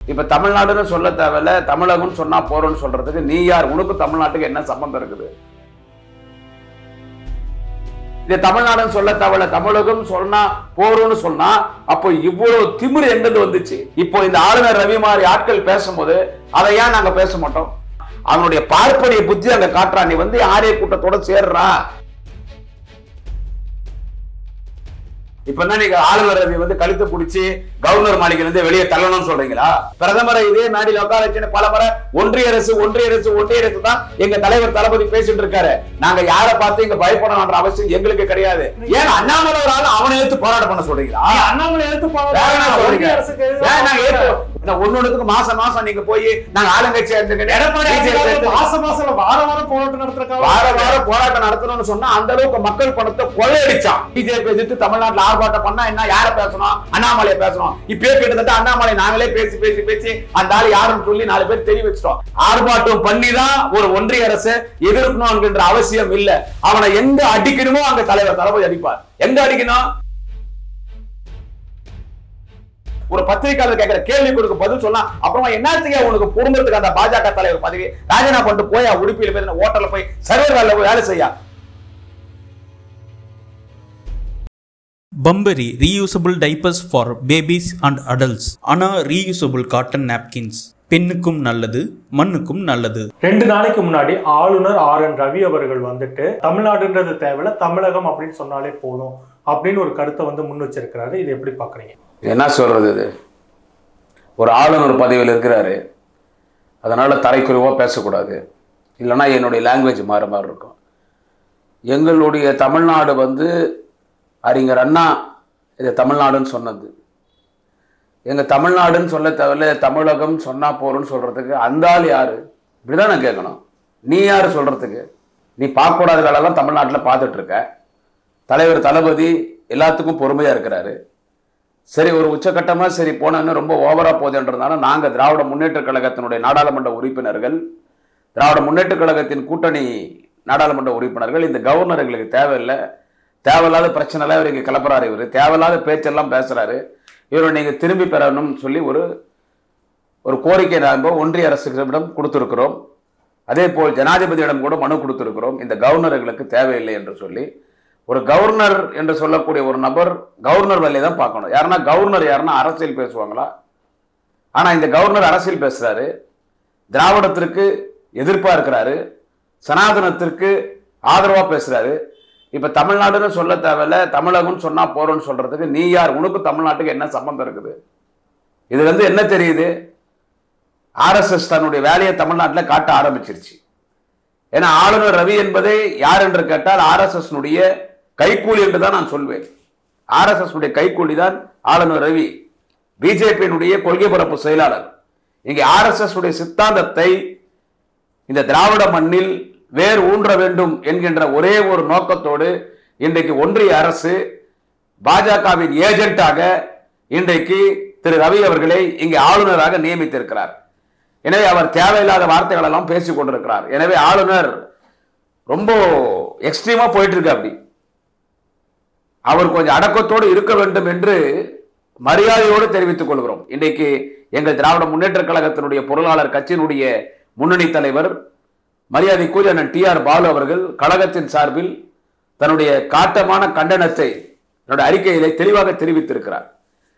இப்ப தமிழ்நாடுன்னு சொல்ல தேவையில்ல தமிழகம்னு சொன்னா போறோம்னு சொல்றதுக்கு நீ யார் உனக்கு தமிழ்நாட்டுக்கு என்ன சம்பந்தம் இருக்குது இது தமிழ்நாடுன்னு சொல்ல தேவையில்ல தமிழகம் சொன்னா போறோம்னு சொன்னா அப்போ இவ்வளவு திமிரு எங்கிருந்து வந்துச்சு இப்போ இந்த ஆளுநர் ரவி மாதிரி ஆட்கள் பேசும்போது அதை ஏன் நாங்க பேச மாட்டோம் அவனுடைய பார்ப்பனிய புத்தி அங்க காட்டுறான் நீ வந்து ஆரிய கூட்டத்தோட சேர்றா இப்ப என்ன நீங்க ஆளுநர் ரவி வந்து கழுத்து பிடிச்சி கவர்னர் மாளிகையில இருந்து வெளியே தள்ளணும்னு சொல்றீங்களா பிரதமரை இதே மேடையில் உட்கார வச்சுன்னு பல முறை ஒன்றிய அரசு ஒன்றிய அரசு ஒன்றிய அரசு தான் எங்க தலைவர் தளபதி பேசிட்டு இருக்காரு நாங்க யாரை பார்த்து இங்க பயப்படணும்ன்ற அவசியம் எங்களுக்கு கிடையாது ஏன் அண்ணாமலை ஒரு ஆள் அவனை எடுத்து போராட்டம் பண்ண சொல்றீங்களா நீ அண்ணாமலை எடுத்து போவாங்க. வேற என்ன சொல்றீங்க? ஒன்றிய அரசுக்கு எதிராக ஏன் நாங்க ஏத்து- இந்த ஒண்ணொண்ணுத்துக்கு மாசம் மாசம் நீங்க போய் நாங்க ஆளுங்கட்சியா இருந்துக்கிட்டு எடப்பாடி BJP அதிகாரி எடுத்து- மாசம் மாசம் இல்ல, வார வாரம் போராட்டம் நடத்துறதுக்காக வார வாரம் போராட்டம் நடத்தணும்னு சொன்னா அந்த அளவுக்கு மக்கள் பணத்தை கொள்ளையடிச்சான் பிஜேபி எதிர்த்து தமிழ்நாட்டுல ஆர்ப்பாட்டம் பண்ணா என்ன யார பேசணும் அண்ணாமலையை பேசணும் இப்பயே கிட்டத்தட்ட அண்ணாமலை நாங்களே பேசி பேசி பேசி அந்த ஆள் யாருன்னு சொல்லி நாலு பேர் தெரிய வச்சிட்டோம் ஆர்ப்பாட்டம் பண்ணி தான் ஒரு ஒன்றிய அரசு எதிர்க்கணும் என்கின்ற அவசியம் இல்ல அவனை எங்க அடிக்கணுமோ அங்க தலைவர் தளபதி அடிப்பார் எங்க அடிக்கணும் ஒரு பத்திரிகையாளர் கேட்கிற கேள்வி கொடுக்க பதில் சொன்னா அப்புறமா என்னத்துக்கு உனக்கு குடும்பத்துக்கு அந்த பாஜக தலைவர் பதவி ராஜினாமா பண்ணிட்டு போயா உடுப்பியில போய் ஹோட்டல்ல போய் சர்வர் வேலை போய் வேலை செய்யா Bumbari reusable diapers for babies and adults. Ana reusable cotton napkins. பெண்ணுக்கும் நல்லது மண்ணுக்கும் நல்லது ரெண்டு நாளைக்கு முன்னாடி ஆளுநர் ஆர் என் ரவி அவர்கள் வந்துட்டு தமிழ்நாடுன்றது தேவையில்ல தமிழகம் அப்படின்னு சொன்னாலே போதும் அப்படின்னு ஒரு கருத்தை வந்து முன் வச்சிருக்கிறாரு இது எப்படி பாக்குறீங்க என்ன சொல்றது இது ஒரு ஆளுநர் பதவியில் இருக்கிறாரு அதனால தரைக்குறைவா பேசக்கூடாது இல்லைன்னா என்னுடைய லாங்குவேஜ் மாற மாதிரி இருக்கும் எங்களுடைய தமிழ்நாடு வந்து அறிஞர் அண்ணா இது தமிழ்நாடுன்னு சொன்னது எங்க தமிழ்நாடுன்னு சொல்ல தேவையில்ல தமிழகம் சொன்னா போறோம்னு சொல்றதுக்கு அந்த ஆள் யாரு இப்படிதான் நான் கேட்கணும் நீ யாரு சொல்றதுக்கு நீ பார்க்கக்கூடாத வேலைலாம் தமிழ்நாட்டில் பார்த்துட்டு இருக்க தலைவர் தளபதி எல்லாத்துக்கும் பொறுமையா இருக்கிறாரு சரி ஒரு உச்சக்கட்டமா சரி போனோன்னு ரொம்ப ஓவரா போகுதுன்றதுனால நாங்க திராவிட முன்னேற்ற கழகத்தினுடைய நாடாளுமன்ற உறுப்பினர்கள் திராவிட முன்னேற்ற கழகத்தின் கூட்டணி நாடாளுமன்ற உறுப்பினர்கள் இந்த கவர்னர் எங்களுக்கு தேவையில்லை தேவையில்லாத பிரச்சனைலாம் இவர் இங்கே கிளப்புறாரு இவர் தேவையில்லாத பேச்செல்லாம் பேசுறாரு இவரை நீங்க திரும்பி பெறணும்னு சொல்லி ஒரு ஒரு கோரிக்கை நாங்கள் ஒன்றிய அரசுகளிடம் கொடுத்திருக்கிறோம் அதே போல் ஜனாதிபதியிடம் கூட மனு கொடுத்திருக்கிறோம் இந்த கவர்னர் எங்களுக்கு தேவையில்லை என்று சொல்லி ஒரு கவர்னர் என்று சொல்லக்கூடிய ஒரு நபர் கவர்னர் வேலையை தான் பார்க்கணும் யாருன்னா கவர்னர் யாருன்னா அரசியல் பேசுவாங்களா ஆனா இந்த கவர்னர் அரசியல் பேசுறாரு திராவிடத்திற்கு எதிர்ப்பா இருக்கிறாரு சனாதனத்திற்கு ஆதரவா பேசுறாரு இப்ப தமிழ்நாடுன்னு சொல்ல தேவையில்ல தமிழகம்னு சொன்னா போறோம்னு சொல்றதுக்கு நீ யார் உனக்கு தமிழ்நாட்டுக்கு என்ன சம்பந்தம் இருக்குது இது வந்து என்ன தெரியுது ஆர்எஸ்எஸ் தன்னுடைய வேலையை தமிழ்நாட்டில் காட்ட ஆரம்பிச்சிருச்சு ஏன்னா ஆளுநர் ரவி என்பதை யார் என்று கேட்டால் ஆர்எஸ்எஸ் கைக்கூலி என்று தான் நான் சொல்வேன் ஆர்எஸ்எஸ் உடைய கைக்கூலி தான் ஆளுநர் ரவி பிஜேபியினுடைய கொள்கை பரப்பு செயலாளர் இங்கே ஆர்எஸ்எஸ் உடைய சித்தாந்தத்தை இந்த திராவிட மண்ணில் வேர் ஊன்ற வேண்டும் என்கின்ற ஒரே ஒரு நோக்கத்தோடு இன்றைக்கு ஒன்றிய அரசு பாஜகவின் ஏஜென்ட்டாக இன்றைக்கு திரு ரவி அவர்களை இங்கே ஆளுநராக நியமித்திருக்கிறார் எனவே அவர் தேவையில்லாத வார்த்தைகள் எல்லாம் பேசிக் கொண்டிருக்கிறார் எனவே ஆளுநர் ரொம்ப எக்ஸ்ட்ரீமா போயிட்டு இருக்கு அப்படி அவர் கொஞ்சம் அடக்கத்தோடு இருக்க வேண்டும் என்று மரியாதையோடு தெரிவித்துக் கொள்கிறோம் இன்றைக்கு எங்கள் திராவிட முன்னேற்ற கழகத்தினுடைய பொருளாளர் கட்சியினுடைய முன்னணி தலைவர் மரியாதைக்குரிய அண்ணன் டி ஆர் பாலு அவர்கள் கழகத்தின் சார்பில் தன்னுடைய காட்டமான கண்டனத்தை தன்னுடைய அறிக்கையிலே தெளிவாக தெரிவித்திருக்கிறார்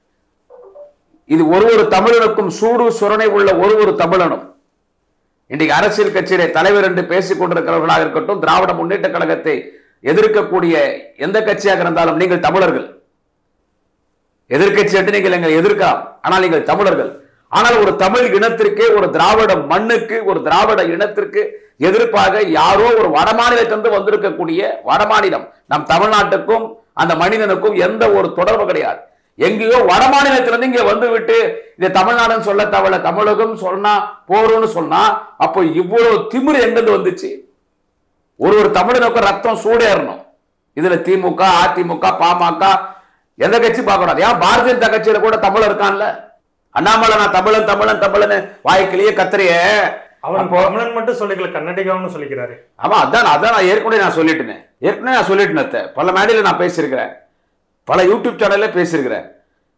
இது ஒரு ஒரு தமிழனுக்கும் சூடு சுரணை உள்ள ஒரு ஒரு தமிழனும் இன்றைக்கு அரசியல் கட்சியிலே தலைவர் என்று பேசிக் கொண்டிருக்கிறவர்களாக இருக்கட்டும் திராவிட முன்னேற்ற கழகத்தை எதிர்க்கக்கூடிய எந்த கட்சியாக இருந்தாலும் நீங்கள் தமிழர்கள் எதிர்க்கட்சி என்று நீங்கள் எங்களை எதிர்க்கலாம் ஆனால் நீங்கள் தமிழர்கள் ஆனால் ஒரு தமிழ் இனத்திற்கே ஒரு திராவிட மண்ணுக்கு ஒரு திராவிட இனத்திற்கு எதிர்ப்பாக யாரோ ஒரு வடமாநிலத்திலிருந்து வந்திருக்கக்கூடிய வடமாநிலம் நம் தமிழ்நாட்டுக்கும் அந்த மனிதனுக்கும் எந்த ஒரு தொடர்பு கிடையாது எங்கேயோ வடமாநிலத்திலிருந்து இங்க வந்து விட்டு இது தமிழ்நாடுன்னு சொல்ல தவிர தமிழகம் சொன்னா போறோம்னு சொன்னா அப்போ இவ்வளவு திமிரு எங்கிருந்து வந்துச்சு ஒரு ஒரு தமிழனுக்கும் ரத்தம் சூடேறணும் இதுல திமுக அதிமுக பாமக எந்த கட்சி பார்க்கணும் ஏன் பாரதிய ஜனதா கட்சியில கூட தமிழ் இருக்கான்ல அண்ணாமலை நான் தமிழன் தமிழன் தமிழன் வாய்க்கிலேயே கத்திரிய அவர் தமிழன் மட்டும் சொல்லிக்கல கன்னடிகாவும் சொல்லிக்கிறாரு ஆமா அதான் அதான் நான் ஏற்கனவே நான் சொல்லிட்டேனே ஏற்கனவே நான் சொல்லிட்டேன் அத்தை. பல மேடையில் நான் பேசியிருக்கிறேன் பல யூடியூப் சேனல்ல பேசியிருக்கிறேன்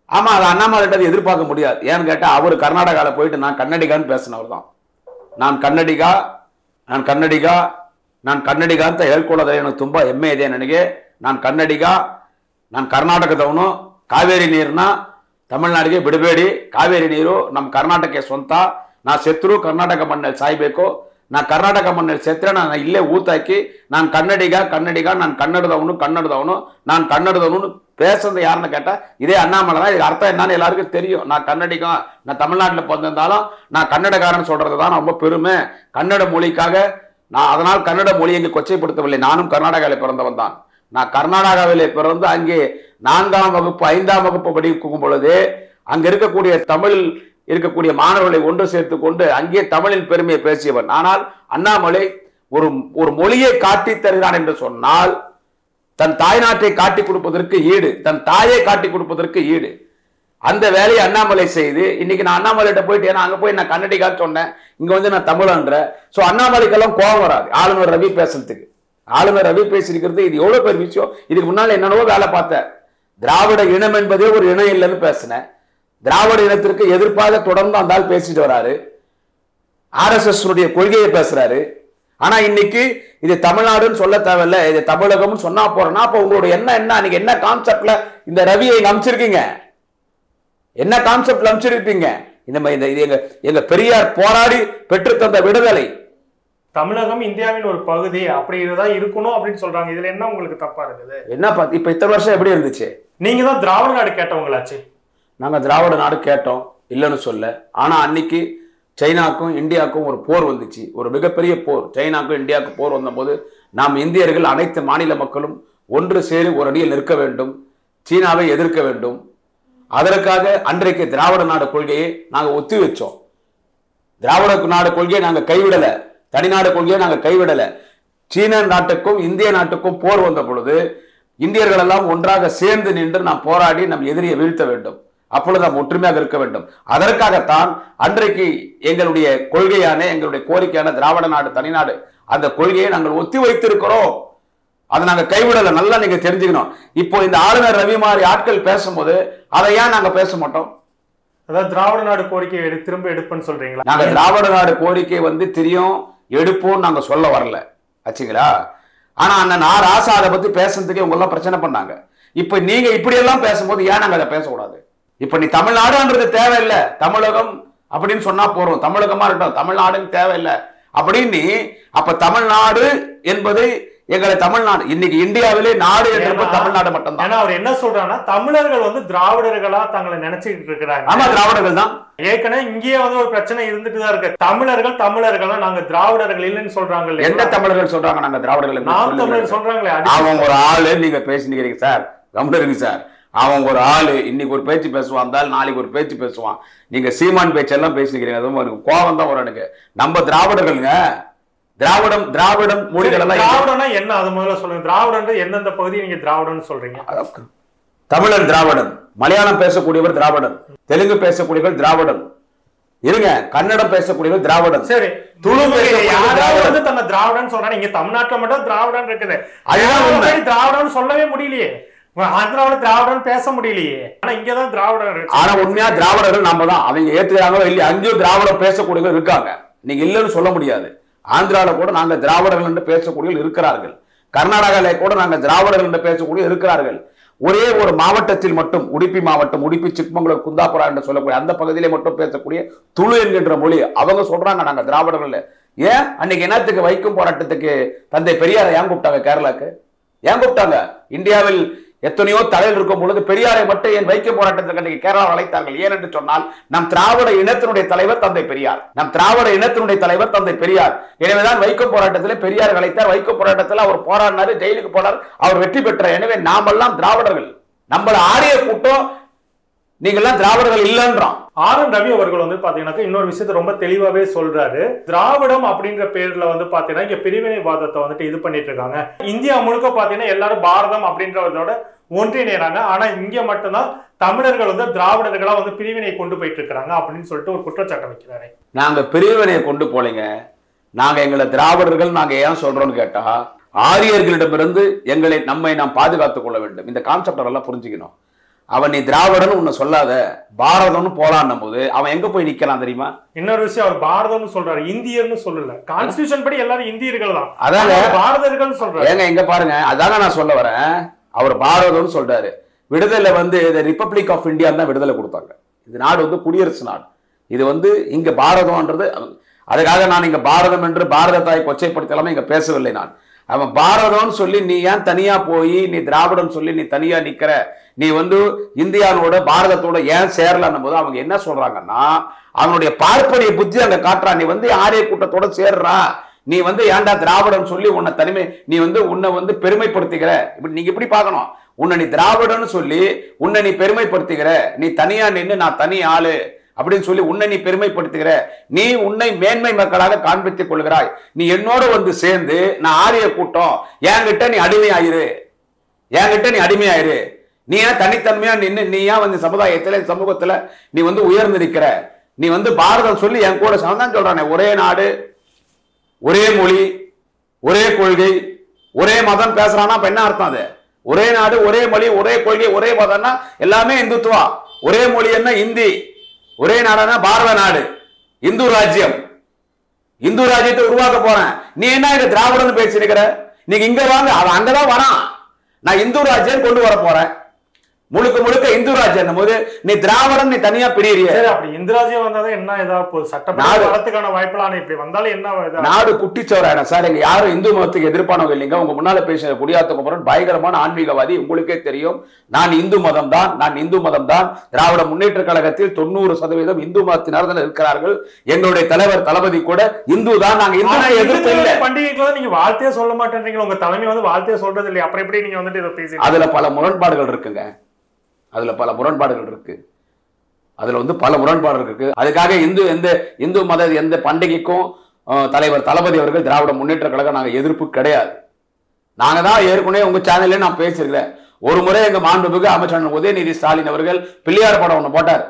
ஆமா அது அண்ணாமலைகிட்ட எதிர்பார்க்க முடியாது ஏன்னு கேட்டா அவர் கர்நாடகாவில் போயிட்டு நான் கன்னடிகான்னு பேசினவர் தான் ನಾನು ಕನ್ನಡಿಗ ನಾನು ಕನ್ನಡಿಗ ನಾನು ಕನ್ನಡಿಗ ಅಂತ ಹೇಳ್ಕೊಳ್ಳೋದ್ರೆ ಏನು ತುಂಬ ಹೆಮ್ಮೆ ಇದೆ ನನಗೆ ನಾನು ಕನ್ನಡಿಗ ನಾನು ಕರ್ನಾಟಕದವನು ಕಾವೇರಿ ನೀರನ್ನ ತಮಿಳ್ನಾಡಿಗೆ ಬಿಡಬೇಡಿ ಕಾವೇರಿ ನೀರು ನಮ್ಮ ಕರ್ನಾಟಕಕ್ಕೆ ಸ್ವಂತ ನಾ ಸೆತ್ತರು ಕರ್ನಾಟಕ ಮಣ್ಣಲ್ಲಿ ಸಾಯ್ಬೇಕು ನಾ ಕರ್ನಾಟಕ ಮಣ್ಣಲ್ಲಿ ಸೆತ್ತರೆ ನಾನು ಇಲ್ಲೇ ಊತಾಕಿ ನಾನು ಕನ್ನಡಿಗ ಕನ್ನಡಿಗ ನಾನು ಕನ್ನಡದವನು ಕನ್ನಡದವನು நான் கன்னடதவனு பேசுறது யாருன்னு கேட்டா இதே அண்ணாமலை தான் இதுக்கு அர்த்தம் என்னன்னு எல்லாருக்கும் தெரியும் நான் கன்னடிகம் நான் தமிழ்நாட்டில் பிறந்திருந்தாலும் நான் கன்னடக்காரன் சொல்றது தான் ரொம்ப பெருமை கன்னட மொழிக்காக நான் அதனால் கன்னட மொழியை இங்கு கொச்சைப்படுத்தவில்லை நானும் கர்நாடகாவில் பிறந்தவன் தான் நான் கர்நாடகாவிலே பிறந்து அங்கே நான்காம் வகுப்பு ஐந்தாம் வகுப்பு படிக்கும் பொழுது அங்க இருக்கக்கூடிய தமிழ் இருக்கக்கூடிய மாணவர்களை ஒன்று சேர்த்து கொண்டு அங்கே தமிழின் பெருமையை பேசியவன் ஆனால் அண்ணாமலை ஒரு ஒரு மொழியை காட்டித் தருகிறான் என்று சொன்னால் தன் தாய்நாட்டை காட்டி கொடுப்பதற்கு ஈடு தன் தாயை காட்டி கொடுப்பதற்கு ஈடு அந்த வேலையை அண்ணாமலை செய்து இன்னைக்கு நான் அண்ணாமலைகிட்ட போயிட்டு ஏன்னா அங்க போய் நான் கன்னடிகான்னு சொன்னேன் இங்க வந்து நான் தமிழன்ற சோ அண்ணாமலைக்கெல்லாம் கோபம் வராது ஆளுநர் ரவி பேசுறதுக்கு ஆளுநர் ரவி பேசியிருக்கிறது இது எவ்வளவு பெரிய விஷயம் இதுக்கு முன்னால என்னென்னவோ வேலை பார்த்தேன் திராவிட இனம் என்பதே ஒரு இனம் இல்லைன்னு பேசினேன் திராவிட இனத்திற்கு எதிர்ப்பாக தொடர்ந்து அந்த ஆள் பேசிட்டு வராரு ஆர்எஸ்எஸ் கொள்கையை பேசுறாரு ஆனா இன்னைக்கு இது தமிழ்நாடுன்னு சொல்ல தேவையில்ல இது தமிழகம்னு சொன்னா போறோம்னா அப்ப உங்களுடைய என்ன என்ன அன்னைக்கு என்ன கான்செப்ட்ல இந்த ரவியை இங்க அமைச்சிருக்கீங்க என்ன கான்செப்ட்ல அமைச்சிருப்பீங்க இந்த மாதிரி இந்த இது எங்க எங்க பெரியார் போராடி பெற்று தந்த விடுதலை தமிழகம் இந்தியாவின் ஒரு பகுதி அப்படி இதுதான் இருக்கணும் அப்படின்னு சொல்றாங்க இதுல என்ன உங்களுக்கு தப்பா இருக்குது என்ன பா- இப்ப இத்தனை வருஷம் எப்படி இருந்துச்சு நீங்க தான் திராவிட நாடு கேட்டவங்களாச்சு நாங்க திராவிட நாடு கேட்டோம் இல்லைன்னு சொல்ல ஆனா அன்னைக்கு சைனாக்கும் இந்தியாவுக்கும் ஒரு போர் வந்துச்சு ஒரு மிகப்பெரிய போர் சைனாக்கும் இந்தியாவுக்கும் போர் வந்தபோது நாம் இந்தியர்கள் அனைத்து மாநில மக்களும் ஒன்று சேரி ஒரு அடியில் நிற்க வேண்டும் சீனாவை எதிர்க்க வேண்டும் அதற்காக அன்றைக்கு திராவிட நாடு கொள்கையை நாங்க ஒத்தி வச்சோம் திராவிட நாடு கொள்கையை நாங்க கைவிடல தனிநாடு கொள்கையை நாங்க கைவிடல சீன நாட்டுக்கும் இந்திய நாட்டுக்கும் போர் வந்த பொழுது இந்தியர்கள் எல்லாம் ஒன்றாக சேர்ந்து நின்று நாம் போராடி நம் எதிரியை வீழ்த்த வேண்டும் அப்பொழுது நாம் ஒற்றுமையாக இருக்க வேண்டும் அதற்காகத்தான் அன்றைக்கு எங்களுடைய கொள்கையான எங்களுடைய கோரிக்கையான திராவிட நாடு தனிநாடு அந்த கொள்கையை நாங்கள் ஒத்தி வைத்திருக்கிறோம் அதை நாங்க கைவிடல நல்லா நீங்க தெரிஞ்சுக்கணும் இப்போ இந்த ஆளுநர் ரவி மாதிரி ஆட்கள் பேசும்போது அதை ஏன் நாங்க பேச மாட்டோம் அதாவது திராவிட நாடு கோரிக்கையை எடு திரும்ப எடுப்பேன்னு சொல்றீங்களா நாங்க திராவிட நாடு கோரிக்கை வந்து தெரியும் எடுப்போம் நாங்க சொல்ல வரல ஆச்சுங்களா ஆனா அண்ணன் நான் ராசா அதை பத்தி பேசுறதுக்கு இவங்க எல்லாம் பிரச்சனை பண்ணாங்க இப்ப நீங்க இப்படி எல்லாம் பேசும்போது ஏன் நாங்க அதை பேசக்கூடாது இப்ப நீ தமிழ்நாடுன்றது தேவையில்லை தமிழகம் அப்படின்னு சொன்னா போறோம் தமிழகமா இருக்கட்டும் தமிழ்நாடுன்னு தேவையில்லை அப்படின்னு அப்ப தமிழ்நாடு என்பது எங்களை தமிழ்நாடு இன்னைக்கு இந்தியாவிலே நாடு என்றப்ப ஏன்னா- தமிழ்நாடு மட்டும்தான் ஏன்னா அவர் என்ன சொல்றாருன்னா தமிழர்கள் வந்து திராவிடர்களா தங்களை நினைச்சுக்கிட்டு இருக்கிறாங்க ஆமா திராவிடர்கள் தான் ஏற்கனவே இங்கேயே வந்து ஒரு பிரச்சனை இருந்துட்டு தான் இருக்கு தமிழர்கள் தமிழர்களா நாங்க திராவிடர்கள் இல்லைன்னு சொல்றாங்க இல்லையா? எந்த தமிழர்கள் சொல்றாங்க நாங்க திராவிடர்கள் என்று நாம் சொல்லுங்கள். தமிழர் சொல்றாங்களே அடி- அவன் ஒரு ஆளு நீங்க பேசினீங்க சார் கம்முனு சார் அவன் ஒரு ஆளு இன்னைக்கு ஒரு பேச்சு பேசுவான் இருந்தால் நாளைக்கு ஒரு பேச்சு பேசுவான் நீங்க சீமான் பேச்செல்லாம் பேசிக்கிறீங்க அதுவும் எனக்கு கோபம் தான் வரும் எனக்கு நம்ம திராவிடர்களுங்க திராவிடம் திராவிடம் மொழிகள் எல்லாம் இங்க- திராவிடம்னா என்ன அது முதல்ல சொல்லுங்க திராவிடன்றது எந்தெந்த பகுதி நீங்க திராவிடம்னு சொல்றீங்க தமிழன் திராவிடன் மலையாளம் பேசக்கூடியவர் திராவிடன் தெலுங்கு பேசக்கூடியவர் திராவிடன் இருங்க கன்னடம் பேசக்கூடியவர் திராவிடன் சரி துளு பேசக்கூடியவர் யாராவது திராவிடன் வந்து தன்னை திராவிடன்னு சொல்றாங்க இங்க தமிழ்நாட்டுல மட்டும் திராவிடன் இருக்குது அதுதான் உண்மை. ஆந்திராவுல திராவிடன்னு சொல்லவே முடியலையே ஆந்திராவுல திராவிடன் பேச முடியலையே ஆனா இங்கதான் திராவிடன் இருக்கு ஆனா உண்மையா திராவிடர்கள் நம்ம தான் அவங்க ஏத்துக்கிறாங்களோ இல்லையா அங்கேயும் திராவிடம் பேசக்கூடியவர்கள் இருக்காங்க நீங்க இல்லைன்னு சொல்ல முடியாது ஆந்திரால கூட நாங்க திராவிடர்கள் என்று பேசக்கூடியவர்கள் இருக்கிறார்கள் கர்நாடகால கூட நாங்க திராவிடர்கள் என்று பேசக்கூடிய இருக்கிறார்கள் ஒரே ஒரு மாவட்டத்தில் மட்டும் உடுப்பி மாவட்டம் உடுப்பி சிக்மங்களூர் குந்தாபுரா என்று சொல்லக்கூடிய அந்த பகுதியிலே மட்டும் பேசக்கூடிய துளு என்கின்ற மொழி அவங்க சொல்றாங்க நாங்க திராவிடர்கள் ஏன் அன்னைக்கு என்னத்துக்கு வைக்கும் போராட்டத்துக்கு தந்தை பெரியாரை ஏன் கூப்பிட்டாங்க கேரளாக்கு ஏன் கூப்பிட்டாங்க இந்தியாவில் எத்தனையோ தலையில் இருக்கும் பொழுது பெரியாரை மட்டும் ஏன் வைக்க போராட்டத்திற்கு அன்றைக்கு கேரளா அழைத்தார்கள் ஏன் என்று சொன்னால் நம் திராவிட இனத்தினுடைய தலைவர் தந்தை பெரியார் நம் திராவிட இனத்தினுடைய தலைவர் தந்தை பெரியார் எனவேதான் வைக்கம் போராட்டத்தில் பெரியார் அழைத்தார் வைக்கம் போராட்டத்தில் அவர் போராடினாரு ஜெயிலுக்கு போனார் அவர் வெற்றி பெற்றார் எனவே நாமெல்லாம் திராவிடர்கள் நம்மள ஆரிய கூட்டம் நீங்கெல்லாம் திராவிடர்கள் இல்லைன்றான் ஆர் என் ரவி அவர்கள் வந்து பாத்தீங்கன்னா இன்னொரு விஷயத்தை ரொம்ப தெளிவாவே சொல்றாரு திராவிடம் அப்படின்ற பேர்ல வந்து பாத்தீங்கன்னா இங்க பிரிவினைவாதத்தை வந்துட்டு இது பண்ணிட்டு இருக்காங்க இந்தியா முழுக்க பாத்தீங்கன்னா எல்லாரும் பாரதம் அப்படின்றதோட ஒன்றிணைறாங்க ஆனா இங்க மட்டும்தான் தமிழர்கள் வந்து திராவிடர்களா வந்து பிரிவினை கொண்டு போயிட்டு இருக்காங்க அப்படின்னு சொல்லிட்டு ஒரு குற்றச்சாட்டம் வைக்கிறாரு நாங்க பிரிவினையை கொண்டு போலீங்க நாங்க எங்களை திராவிடர்கள் நாங்க ஏன் சொல்றோம்னு கேட்டா ஆரியர்களிடமிருந்து எங்களை நம்மை நாம் பாதுகாத்துக் கொள்ள வேண்டும் இந்த கான்செப்ட் எல்லாம் புரிஞ்சுக்கணும் அவன் நீ திராவிடன் உன்னை சொல்லாத பாரதம்னு போலான்னும் போது அவன் எங்க போய் நிக்கலாம் தெரியுமா இன்னொரு விஷயம் அவர் பாரதம்னு சொல்றாரு இந்தியர்னு சொல்லல கான்ஸ்டியூஷன் படி எல்லாரும் இந்தியர்கள் தான் அதாங்க. ஆனா பாரதர்கள் சொல்றாரு ஏங்க இங்க பாருங்க அதாங்க நான் சொல்ல வரேன் அவர் பாரதம்னு சொல்றாரு விடுதலை வந்து ரிப்பப்ளிக் ஆஃப் இந்தியா தான் விடுதலை கொடுத்தாங்க இது நாடு வந்து குடியரசு நாடு இது வந்து இங்க பாரதம்ன்றது அதுக்காக நான் இங்க பாரதம் என்று பாரத தாய் கொச்சைப்படுத்தலாம இங்க பேசவில்லை நான் அவன் பாரதம்னு சொல்லி நீ ஏன் தனியா போய் நீ திராவிடம் சொல்லி நீ தனியா நிக்கிற நீ வந்து இந்தியாவோட பாரதத்தோட ஏன் சேரலன்னும் போது அவங்க என்ன சொல்றாங்கன்னா அவனுடைய பார்ப்பனிய புத்தி அங்க காட்டுறான் நீ வந்து ஆரிய கூட்டத்தோட சேர்றா நீ வந்து ஏன்டா திராவிடம் சொல்லி உன்னை தனிமை நீ வந்து உன்னை வந்து பெருமைப்படுத்திக்கிற இப்படி நீங்க இப்படி பார்க்கணும் உன்னை நீ திராவிடன்னு சொல்லி உன்னை நீ பெருமைப்படுத்திக்கிற நீ தனியா நின்னு நான் தனி ஆளு அப்படின்னு சொல்லி உன்னை நீ பெருமைப்படுத்துகிற நீ உன்னை மேன்மை மக்களாக காண்பித்துக் கொள்கிறாய் நீ என்னோட வந்து சேர்ந்து நான் ஆரிய கூட்டம் என்கிட்ட நீ அடிமையாயிரு என்கிட்ட நீ அடிமையாயிரு நீ ஏன் தனித்தன்மையா நின்னு நீ ஏன் வந்து சமுதாயத்துல சமூகத்துல நீ வந்து உயர்ந்து நிக்கிற நீ வந்து பாரதம் சொல்லி என் கூட தான் சொல்றானே ஒரே நாடு ஒரே மொழி ஒரே கொள்கை ஒரே மதம் பேசுறானா அப்ப என்ன அர்த்தம் அது ஒரே நாடு ஒரே மொழி ஒரே கொள்கை ஒரே மதம்னா எல்லாமே இந்துத்துவா ஒரே மொழி என்ன இந்தி ஒரே நாடுனா பாரத நாடு இந்து ராஜ்யம் இந்து ராஜ்யத்தை உருவாக்க போறேன் நீ என்ன இங்க திராவிடன்னு பேசிருக்கிற நீங்க இங்க வாங்க அவன் அங்கதான் வரான் நான் இந்து ராஜ்யம் கொண்டு வர போறேன் முழுக்க முழுக்க இந்து ராஜ்யம் போது நீ திராவிடம் நீ தனியா பிரியறிய சரி அப்படி இந்திராஜியம் வந்தாதான் என்ன ஏதாவது போகுது சட்டப்படி நாடு- வரத்துக்கான வாய்ப்புலாம் இப்படி வந்தாலும் என்ன இதா- நாடு குட்டிச்சவராயிடும் சார் இங்க யாரும் இந்து மதத்துக்கு எதிர்ப்பானவங்க இல்லைங்க உங்க முன்னால பேசின குடியாத்த குமரன் பயங்கரமான ஆன்மீகவாதி உங்களுக்கே தெரியும் நான் இந்து மதம் தான் நான் இந்து மதம் தான் திராவிட முன்னேற்ற கழகத்தில் தொண்ணூறு சதவீதம் இந்து மதத்தினர் தான் இருக்கிறார்கள் எங்களுடைய தலைவர் தளபதி கூட இந்து தான் நாங்க ஆனா இந்து எதிர்ப்பு இல்லை இந்து பண்டிகைக்கு வந்து நீங்க வாழ்த்தையே சொல்ல மாட்டேன்றீங்க உங்க தலைமை வந்து வாழ்த்தையே சொல்றது இல்லையா அப்புறம் எப்படி நீங்க வந்துட்டு இதை பேசி அதுல பல முரண்பாடுகள் இருக்குங்க அதுல பல முரண்பாடுகள் இருக்கு அதுல வந்து பல முரண்பாடுகள் இருக்கு அதுக்காக இந்து எந்த இந்து மத எந்த பண்டிகைக்கும் அஹ், தலைவர் தளபதி அவர்கள் திராவிட முன்னேற்ற கழகம் நாங்க எதிர்ப்பு கிடையாது நாங்க தான் ஏற்கனவே உங்க சேனல்ல நான் பேசியிருக்கிறேன் ஒரு முறை எங்க மாண்புமிகு அமைச்சர் உதயநிதி ஸ்டாலின் அவர்கள் பிள்ளையார் படம் ஒன்று போட்டார்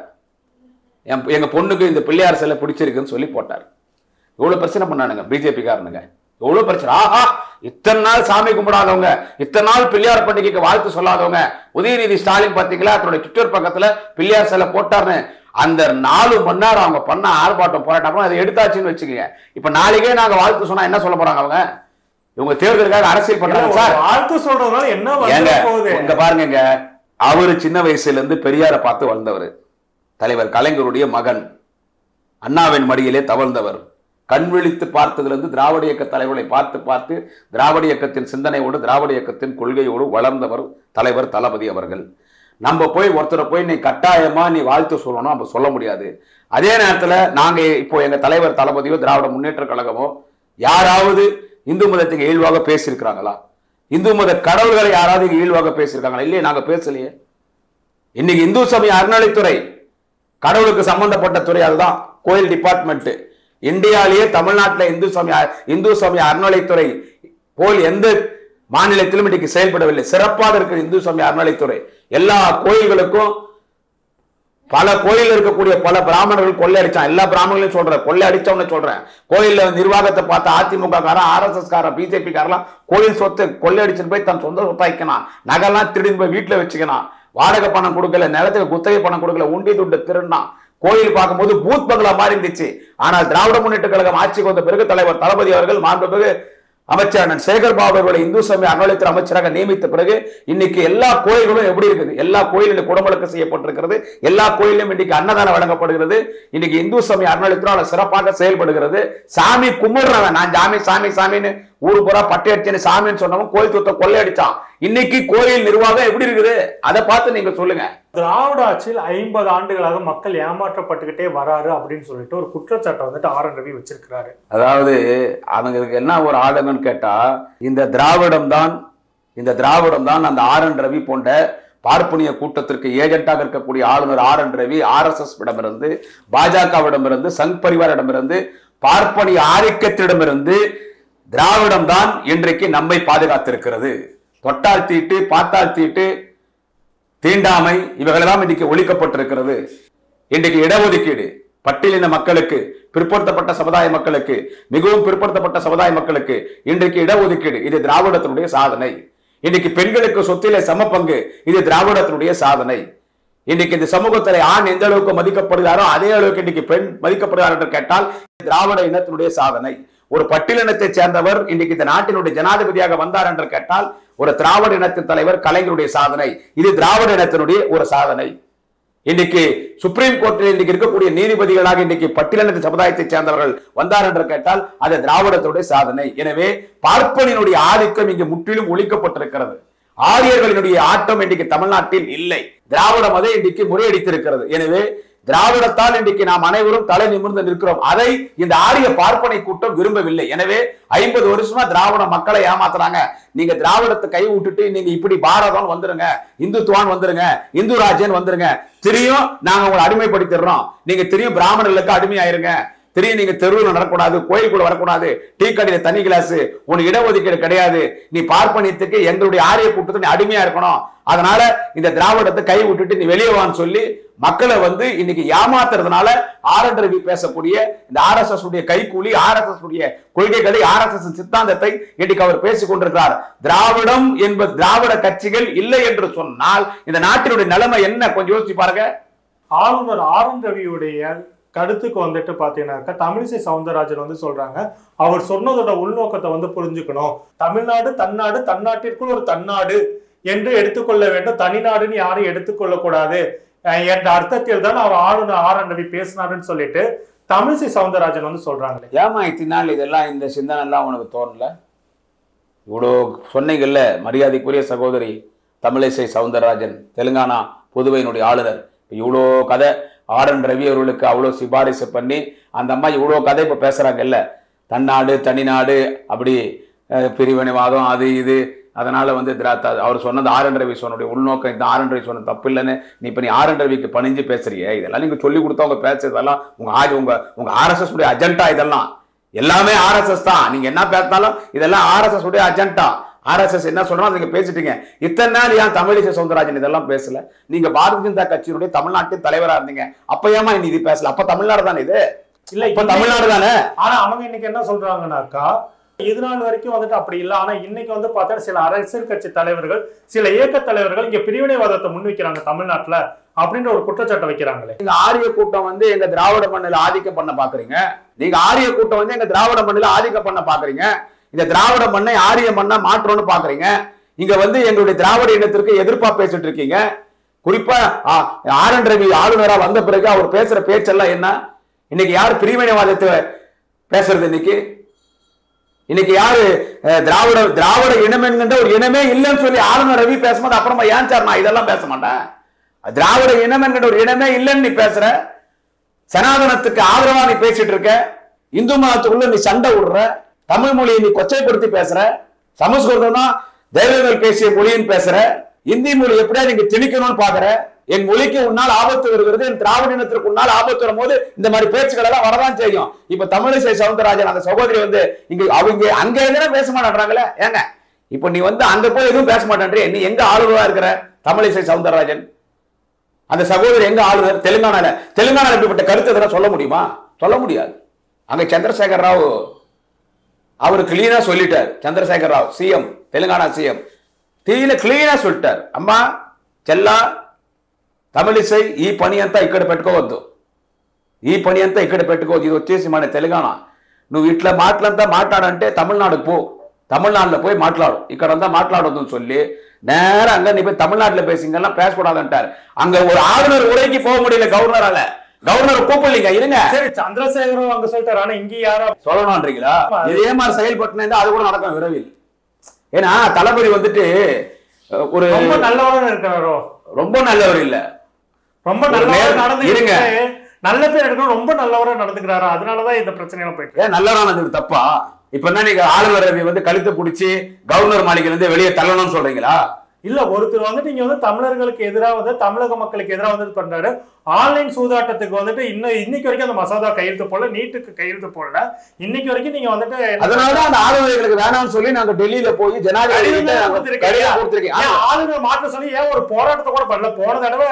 என் எங்க பொண்ணுக்கு இந்த பிள்ளையார் சிலை பிடிச்சிருக்குன்னு சொல்லி போட்டார் எவ்வளவு பிரச்சனை பண்ணானுங்க பிஜேபி காரனுங்க எவ்வளவு பிரச்சனை ஆஹா இத்தனை நாள் சாமி கும்பிடாதவங்க இத்தனை நாள் பிள்ளையார் பண்டிகைக்கு வாழ்த்து சொல்லாதவங்க உதயநிதி ஸ்டாலின் பாத்தீங்களா தன்னுடைய ட்விட்டர் பக்கத்துல பிள்ளையார் சிலை போட்டார்னு அந்த நாலு மணி நேரம் அவங்க பண்ண ஆர்ப்பாட்டம் போராட்டம் அப்புறம் அதை எடுத்தாச்சுன்னு வச்சுக்கோங்க இப்ப நாளைக்கே நாங்க வாழ்த்து சொன்னா என்ன சொல்ல போறாங்க அவங்க இவங்க தேர்தலுக்காக அரசியல் பண்றாங்க சார் வாழ்த்து சொல்றதுனால என்ன ஏங்க வந்து போகுது இங்க பாருங்க அவரு சின்ன வயசுல இருந்து பெரியாரை பார்த்து வளர்ந்தவர் தலைவர் கலைஞருடைய மகன் அண்ணாவின் மடியிலே தவழ்ந்தவர் கண் விழித்து பார்த்ததிலிருந்து திராவிட இயக்க தலைவர்களை பார்த்து பார்த்து திராவிட இயக்கத்தின் சிந்தனையோடு திராவிட இயக்கத்தின் கொள்கையோடு வளர்ந்தவர் தலைவர் தளபதி அவர்கள் நம்ம போய் ஒருத்தரை போய் நீ கட்டாயமா நீ வாழ்த்து சொல்லணும் நம்ம சொல்ல முடியாது அதே நேரத்துல நாங்க இப்போ எங்க தலைவர் தளபதியோ திராவிட முன்னேற்ற கழகமோ யாராவது இந்து மதத்துக்கு இழிவாக பேசியிருக்கிறாங்களா இந்து மத கடவுள்களை யாராவது இங்க இழிவாக பேசியிருக்காங்களா இல்லையே நாங்க பேசலையே இன்னைக்கு இந்து சமய அறநிலைத்துறை கடவுளுக்கு சம்பந்தப்பட்ட துறை அதுதான் கோயில் டிபார்ட்மெண்ட் இந்தியாவிலேயே தமிழ்நாட்டில் இந்து சமய இந்து சமய அறநிலைத்துறை போல் எந்த மாநிலத்திலும் இன்னைக்கு செயல்படவில்லை சிறப்பாக இருக்கிற இந்து சமய அறநிலைத்துறை எல்லா கோயில்களுக்கும் பல கோயில் இருக்கக்கூடிய பல பிராமணர்கள் கொள்ளையடிச்சான் எல்லா பிராமணர்களையும் சொல்றேன் கொள்ளையடிச்சவன சொல்றேன் கோயில்ல நிர்வாகத்தை பார்த்து அதிமுக காரன் ஆர்எஸ்எஸ் காரன் பிஜேபி காரெல்லாம் கோயில் சொத்தை கொள்ளையடிச்சுட்டு போய் தன் சொந்த சொத்தாக்கணும் நகைலாம் திருடி போய் வீட்டுல வச்சுக்கணும் வாடகை பணம் கொடுக்கல நிலத்துக்கு குத்தகை பணம் கொடுக்கல உண்டி துண்டு திருடினான் கோயில் பார்க்கும்போது பூத் பங்களா மாறி இருந்துச்சு ஆனால் திராவிட முன்னேற்ற கழகம் ஆட்சிக்கு வந்த பிறகு தலைவர் தளபதி அவர்கள் மாண்புமிகு அமைச்சர் அண்ணன் சேகர் பாபு அவர்களை இந்து சமய அறநிலையத்துறை அமைச்சராக நியமித்த பிறகு இன்னைக்கு எல்லா கோயில்களும் எப்படி இருக்குது எல்லா கோயிலும் குடமுழக்கு செய்யப்பட்டிருக்கிறது எல்லா கோயிலும் இன்னைக்கு அன்னதானம் வழங்கப்படுகிறது இன்னைக்கு இந்து சமய அறநிலையத்துறை சிறப்பாக செயல்படுகிறது சாமி கும்பிடுறவன் நான் சாமி சாமி சாமின்னு ஊரு பூரா பட்டையடிச்சேன்னு சாமின்னு சொன்னவன் கோயில் சொத்தை கொள்ளையடிச்சான் இன்னைக்கு கோயில் நிர்வாகம் எப்படி இருக்குது அதை பார்த்து நீங்க சொல்லுங்க திராவிட ஆட்சியில் ஐம்பது ஆண்டுகளாக மக்கள் ஏமாற்றப்பட்டுக்கிட்டே வராரு அப்படின்னு சொல்லிட்டு ஒரு குற்றச்சாட்டை வந்துட்டு ஆர் என் ரவி வச்சிருக்கிறாரு அதாவது அவங்களுக்கு என்ன ஒரு ஆளுங்கன்னு கேட்டா இந்த திராவிடம் தான் இந்த திராவிடம் தான் அந்த ஆர் என் ரவி போன்ற பார்ப்பனிய கூட்டத்திற்கு ஏஜென்ட்டாக இருக்கக்கூடிய ஆளுநர் ஆர் என் ரவி ஆர்எஸ்எஸ் இடமிருந்து பாஜகவிடமிருந்து சங் பரிவாரிடமிருந்து பார்ப்பனிய ஆதிக்கத்திடமிருந்து திராவிடம் தான் இன்றைக்கு நம்மை பாதுகாத்திருக்கிறது தொட்டால் தீட்டு பார்த்தால் தீட்டு தீண்டாமை இவைகளெல்லாம் இன்னைக்கு ஒழிக்கப்பட்டிருக்கிறது இன்றைக்கு இடஒதுக்கீடு பட்டியலின மக்களுக்கு பிற்படுத்தப்பட்ட சமுதாய மக்களுக்கு மிகவும் பிற்படுத்தப்பட்ட சமுதாய மக்களுக்கு இன்றைக்கு இடஒதுக்கீடு இது திராவிடத்தினுடைய சாதனை இன்னைக்கு பெண்களுக்கு சொத்திலே சம பங்கு இது திராவிடத்தினுடைய சாதனை இன்னைக்கு இந்த சமூகத்துல ஆண் எந்த அளவுக்கு மதிக்கப்படுகிறாரோ அதே அளவுக்கு இன்னைக்கு பெண் மதிக்கப்படுகிறார் என்று கேட்டால் திராவிட இனத்தினுடைய சாதனை ஒரு பட்டியலினத்தை சேர்ந்தவர் இன்னைக்கு இந்த நாட்டினுடைய ஜனாதிபதியாக வந்தார் என்று கேட்டால் ஒரு திராவிட இனத்தின் தலைவர் கலைஞருடைய சாதனை இது திராவிட இனத்தினுடைய ஒரு சாதனை இன்னைக்கு சுப்ரீம் கோர்ட்டில் இன்னைக்கு இருக்கக்கூடிய நீதிபதிகளாக இன்னைக்கு பட்டியலினத்து சமுதாயத்தை சேர்ந்தவர்கள் வந்தார் என்று கேட்டால் அது திராவிடத்துடைய சாதனை எனவே பார்ப்பனினுடைய ஆதிக்கம் இங்கு முற்றிலும் ஒழிக்கப்பட்டிருக்கிறது ஆரியர்களினுடைய ஆட்டம் இன்றைக்கு தமிழ்நாட்டில் இல்லை திராவிடம் அதை இன்றைக்கு முறையடித்திருக்கிறது எனவே திராவிடத்தால் இன்றைக்கு நாம் அனைவரும் தலை நிமிர்ந்து நிற்கிறோம் அதை இந்த ஆரிய பார்ப்பனை கூட்டம் விரும்பவில்லை எனவே ஐம்பது வருஷமா திராவிட மக்களை ஏமாத்துறாங்க நீங்க திராவிடத்தை கை விட்டுட்டு நீங்க இப்படி பாரதம் வந்துருங்க இந்துத்துவான் வந்துருங்க இந்து ராஜ்யன் வந்துருங்க திரியும் நாங்க உங்களை அடிமைப்படுத்திடுறோம் நீங்க திரியும் பிராமணர்களுக்கு அடிமையாயிருங்க திடீர்னு நீங்க தெருவில் நடக்கூடாது கோயிலுக்குள்ள வரக்கூடாது டீ கடையில தண்ணி கிளாஸ் உனக்கு இடஒதுக்கீடு கிடையாது நீ பார்ப்பனியத்துக்கு எங்களுடைய ஆரிய கூட்டத்தை நீ அடிமையா இருக்கணும் அதனால இந்த திராவிடத்தை கை விட்டுட்டு நீ வெளியே வான்னு சொல்லி மக்களை வந்து இன்னைக்கு ஏமாத்துறதுனால ஆர் என் ரவி பேசக்கூடிய இந்த ஆர் எஸ் எஸ் உடைய கைக்கூலி ஆர் எஸ் எஸ் உடைய கொள்கைகளை ஆர் எஸ் எஸ் சித்தாந்தத்தை இன்னைக்கு அவர் பேசிக் கொண்டிருக்கிறார் திராவிடம் என்பது திராவிட கட்சிகள் இல்லை என்று சொன்னால் இந்த நாட்டினுடைய நிலைமை என்ன கொஞ்சம் யோசிச்சு பாருங்க ஆளுநர் ஆர் என் ரவியுடைய கருத்துக்கு வந்துட்டு பாத்தீங்கன்னாக்கா தமிழிசை சவுந்தரராஜன் வந்து சொல்றாங்க அவர் சொன்னதோட உள்நோக்கத்தை வந்து புரிஞ்சுக்கணும் தமிழ்நாடு தன்னாடு தன்னாட்டிற்குள் ஒரு தன்னாடு என்று எடுத்துக்கொள்ள வேண்டும் தனிநாடுன்னு யாரும் எடுத்துக்கொள்ள கூடாது அஹ் என்ற அர்த்தத்தில் தான் அவர் ஆளுநர் ஆர் என் ரவி பேசினாருன்னு சொல்லிட்டு தமிழிசை சவுந்தரராஜன் வந்து சொல்றாங்களே ஏமா இத்தினால் இதெல்லாம் இந்த சிந்தனை எல்லாம் உனக்கு தோணல இவ்வளோ சொன்னீங்கல்ல மரியாதைக்குரிய சகோதரி தமிழிசை சவுந்தரராஜன் தெலுங்கானா புதுவையினுடைய ஆளுநர் இவ்வளோ கதை ஆர் என் ரவி அவர்களுக்கு அவ்வளோ சிபாரிசு பண்ணி அந்த அம்மா இவ்வளோ கதை இப்போ பேசுகிறாங்கல்ல தன்னாடு தனிநாடு அப்படி அஹ், பிரிவினைவாதம் அது இது அதனால வந்து திரா- த- அவர் சொன்னது ஆர் என் ரவி சொன்னுடைய உள்நோக்கம் இந்த ஆர் என் ரவி சொன்ன தப்பு இல்லைன்னு நீ இப்போ நீ ஆர் என் ரவிக்கு பணிஞ்சு பேசுறியே இதெல்லாம் நீங்கள் சொல்லி கொடுத்தவங்க பேசுறதெல்லாம் உங்க ஆஜ் உங்க உங்க ஆர்எஸ்எஸ் உடைய அஜெண்டா இதெல்லாம் எல்லாமே ஆர்எஸ்எஸ் தான் நீங்க என்ன பேசினாலும் இதெல்லாம் ஆர்எஸ்எஸ் உடைய அஜெண்டா ஆர்எஸ்எஸ் என்ன சொல்றோம் நீங்க பேசிட்டீங்க இத்தனை நாள் ஏன் தமிழிசை சவுந்தரராஜன் இதெல்லாம் பேசல நீங்க பாரதிய ஜனதா கட்சியினுடைய தமிழ்நாட்டின் தலைவரா இருந்தீங்க அப்ப ஏமா நீ இது பேசல அப்ப தமிழ்நாடு தானே இது இல்ல இப்ப இன்னைக்கு- தமிழ்நாடு தானே ஆனா அவங்க இன்னைக்கு என்ன சொல்றாங்கன்னாக்கா இது நாள் வரைக்கும் வந்துட்டு அப்படி இல்ல ஆனா இன்னைக்கு வந்து பார்த்தா சில அரசியல் கட்சி தலைவர்கள் சில இயக்க தலைவர்கள் இங்க பிரிவினைவாதத்தை முன்வைக்கிறாங்க தமிழ்நாட்டுல அப்படின்ற ஒரு குற்றச்சாட்டை வைக்கிறாங்களே நீங்க ஆரிய கூட்டம் வந்து எங்க திராவிட மண்ணில ஆதிக்கம் பண்ண பாக்குறீங்க நீங்க ஆரிய கூட்டம் வந்து எங்க திராவிட மண்ணில ஆதிக்கம் பண்ண பாக்குறீங்க இந்த திராவிட மண்ணை ஆரிய மண்ணா மாற்றணும்னு பாக்குறீங்க இங்க வந்து எங்களுடைய திராவிட இனத்திற்கு எதிர்ப்பா பேசிட்டு இருக்கீங்க குறிப்பா ஆ, ஆர் என் ரவி ஆளுநரா வந்த பிறகு அவர் பேசுற பேச்செல்லாம் என்ன இன்னைக்கு யார் பிரிவினைவாதத்தை பேசுறது இன்னைக்கு இன்னைக்கு யாரு அஹ், திராவிட திராவிட இனம் என்கின்ற ஒரு இனமே இல்லைன்னு சொல்லி ஆளுநர் ரவி பேசும்போது அப்புறமா ஏன் சார் நான் இதெல்லாம் பேச மாட்டேன் திராவிட இனம் என்கின்ற ஒரு இனமே இல்லைன்னு நீ பேசுற சனாதனத்துக்கு ஆதரவா நீ பேசிட்டு இருக்க இந்து மதத்துக்குள்ள நீ சண்டை விடுற தமிழ் மொழியை நீ கொச்சைப்படுத்தி பேசுற சமஸ்கிருதம் தான் தேவர்கள் பேசிய மொழின்னு பேசுற இந்தி மொழி எப்படியா நீங்க திணிக்கணும்னு பாக்குற என் மொழிக்கு உன்னால் ஆபத்து வருகிறது என் திராவிட இனத்திற்கு உன்னால் ஆபத்து வரும்போது இந்த மாதிரி பேச்சுக்கள் எல்லாம் வரதான் செய்யும் இப்ப தமிழிசை சவுந்தரராஜன் அந்த சகோதரி வந்து இங்க அவங்க அங்க எதுனா பேச மாட்டேன்றாங்களே ஏங்க இப்ப நீ வந்து அங்க போய் எதுவும் பேச மாட்டேன்றே நீ எங்க ஆளுநரா இருக்கிற தமிழிசை சவுந்தரராஜன் அந்த சகோதரி எங்க ஆளுநர் தெலுங்கானால தெலுங்கானால இப்படிப்பட்ட கருத்து எதனா சொல்ல முடியுமா சொல்ல முடியாது அங்க சந்திரசேகர் ராவ் அவர் கிளீனா சொல்லிட்டார் சந்திரசேகர் ராவ் சிஎம் தெலுங்கானா சிஎம் తీన క్లీన్ சொல்லிட்டார் అమ్మా చెల్లా తమిళిసై ఈ పని అంతా ఇక్కడ పెట్టుకోవద్దు ఈ పని అంతా ఇక్కడ పెట్టుకోవద్దు ఇది వచ్చేసి మన తెలంగాణ నువ్వు ఇట్లా మాటలంతా మాట్లాడంటే తమిళనాడుకు పో தமிழ்நாட்டுல போய் மாట్లాடு ఇక్కడ అంతా మాట్లాడొద్దుன்னு சொல்லி நேரா அங்க நீ போய் தமிழ்நாட்டுல பேசிங்கெல்லாம் பேசக்கூடாதுன்ட்டார் அங்க ஒரு ஆளுநர் உரைக்கு போக முடியல கவர்னரால கவர்னர் கூப்பிடலீங்க இருங்க சரி சந்திரசேகரும் அங்க சொல்லிட்டாரு ஆனா இங்க யாரா சொல்லணும்ன்றீங்களா இதே மாதிரி செயல்பட்டு அது கூட நடக்கும் விரைவில் ஏன்னா தளபதி வந்துட்டு அஹ், ஒரு ரொம்ப நல்லவரா இருக்கிறாரோ ரொம்ப நல்லவர் இல்ல ரொம்ப ஒரு நல்லவரா நேர்- நடந்து இருங்க. நல்ல பேர் எடுக்கணும் ரொம்ப நல்லவரா நடந்துக்கிறாரு அதனாலதான் இந்த பிரச்சனை எல்லாம் போயிட்டு ஏன் நல்லவரானது தப்பா இப்ப என்ன நீங்க ஆளுநர் ரவி வந்து கழுத்தை பிடிச்சி கவர்னர் மாளிகையில இருந்து வெளியே தள்ளணும்னு சொல்றீங்களா இல்ல ஒருத்தர் வந்துட்டு இங்க வந்து தமிழர்களுக்கு எதிராக வந்து தமிழக மக்களுக்கு எதிராக வந்து பண்றாரு ஆன்லைன் சூதாட்டத்துக்கு வந்துட்டு இன்னும் இன்னைக்கு வரைக்கும் அந்த மசோதா கையெழுத்து போடல நீட்டுக்கு கையெழுத்து போடல இன்னைக்கு வரைக்கும் நீங்க வந்துட்டு என்ன- அதனாலதான் அந்த ஆளுநர்களுக்கு வேணாம்னு சொல்லி நாங்க டெல்லியில போய் ஜனாதிபதி கடிதம் கிட்ட தானே நாங்க கொடுத்திருக்கீங்க. கடிதம் கொடுத்திருக்கீங்க. ஏன் ஆமா. ஆளுநர் மாற்ற சொல்லி ஏன் ஒரு போராட்டத்தை கூட பண்ணல போன தடவை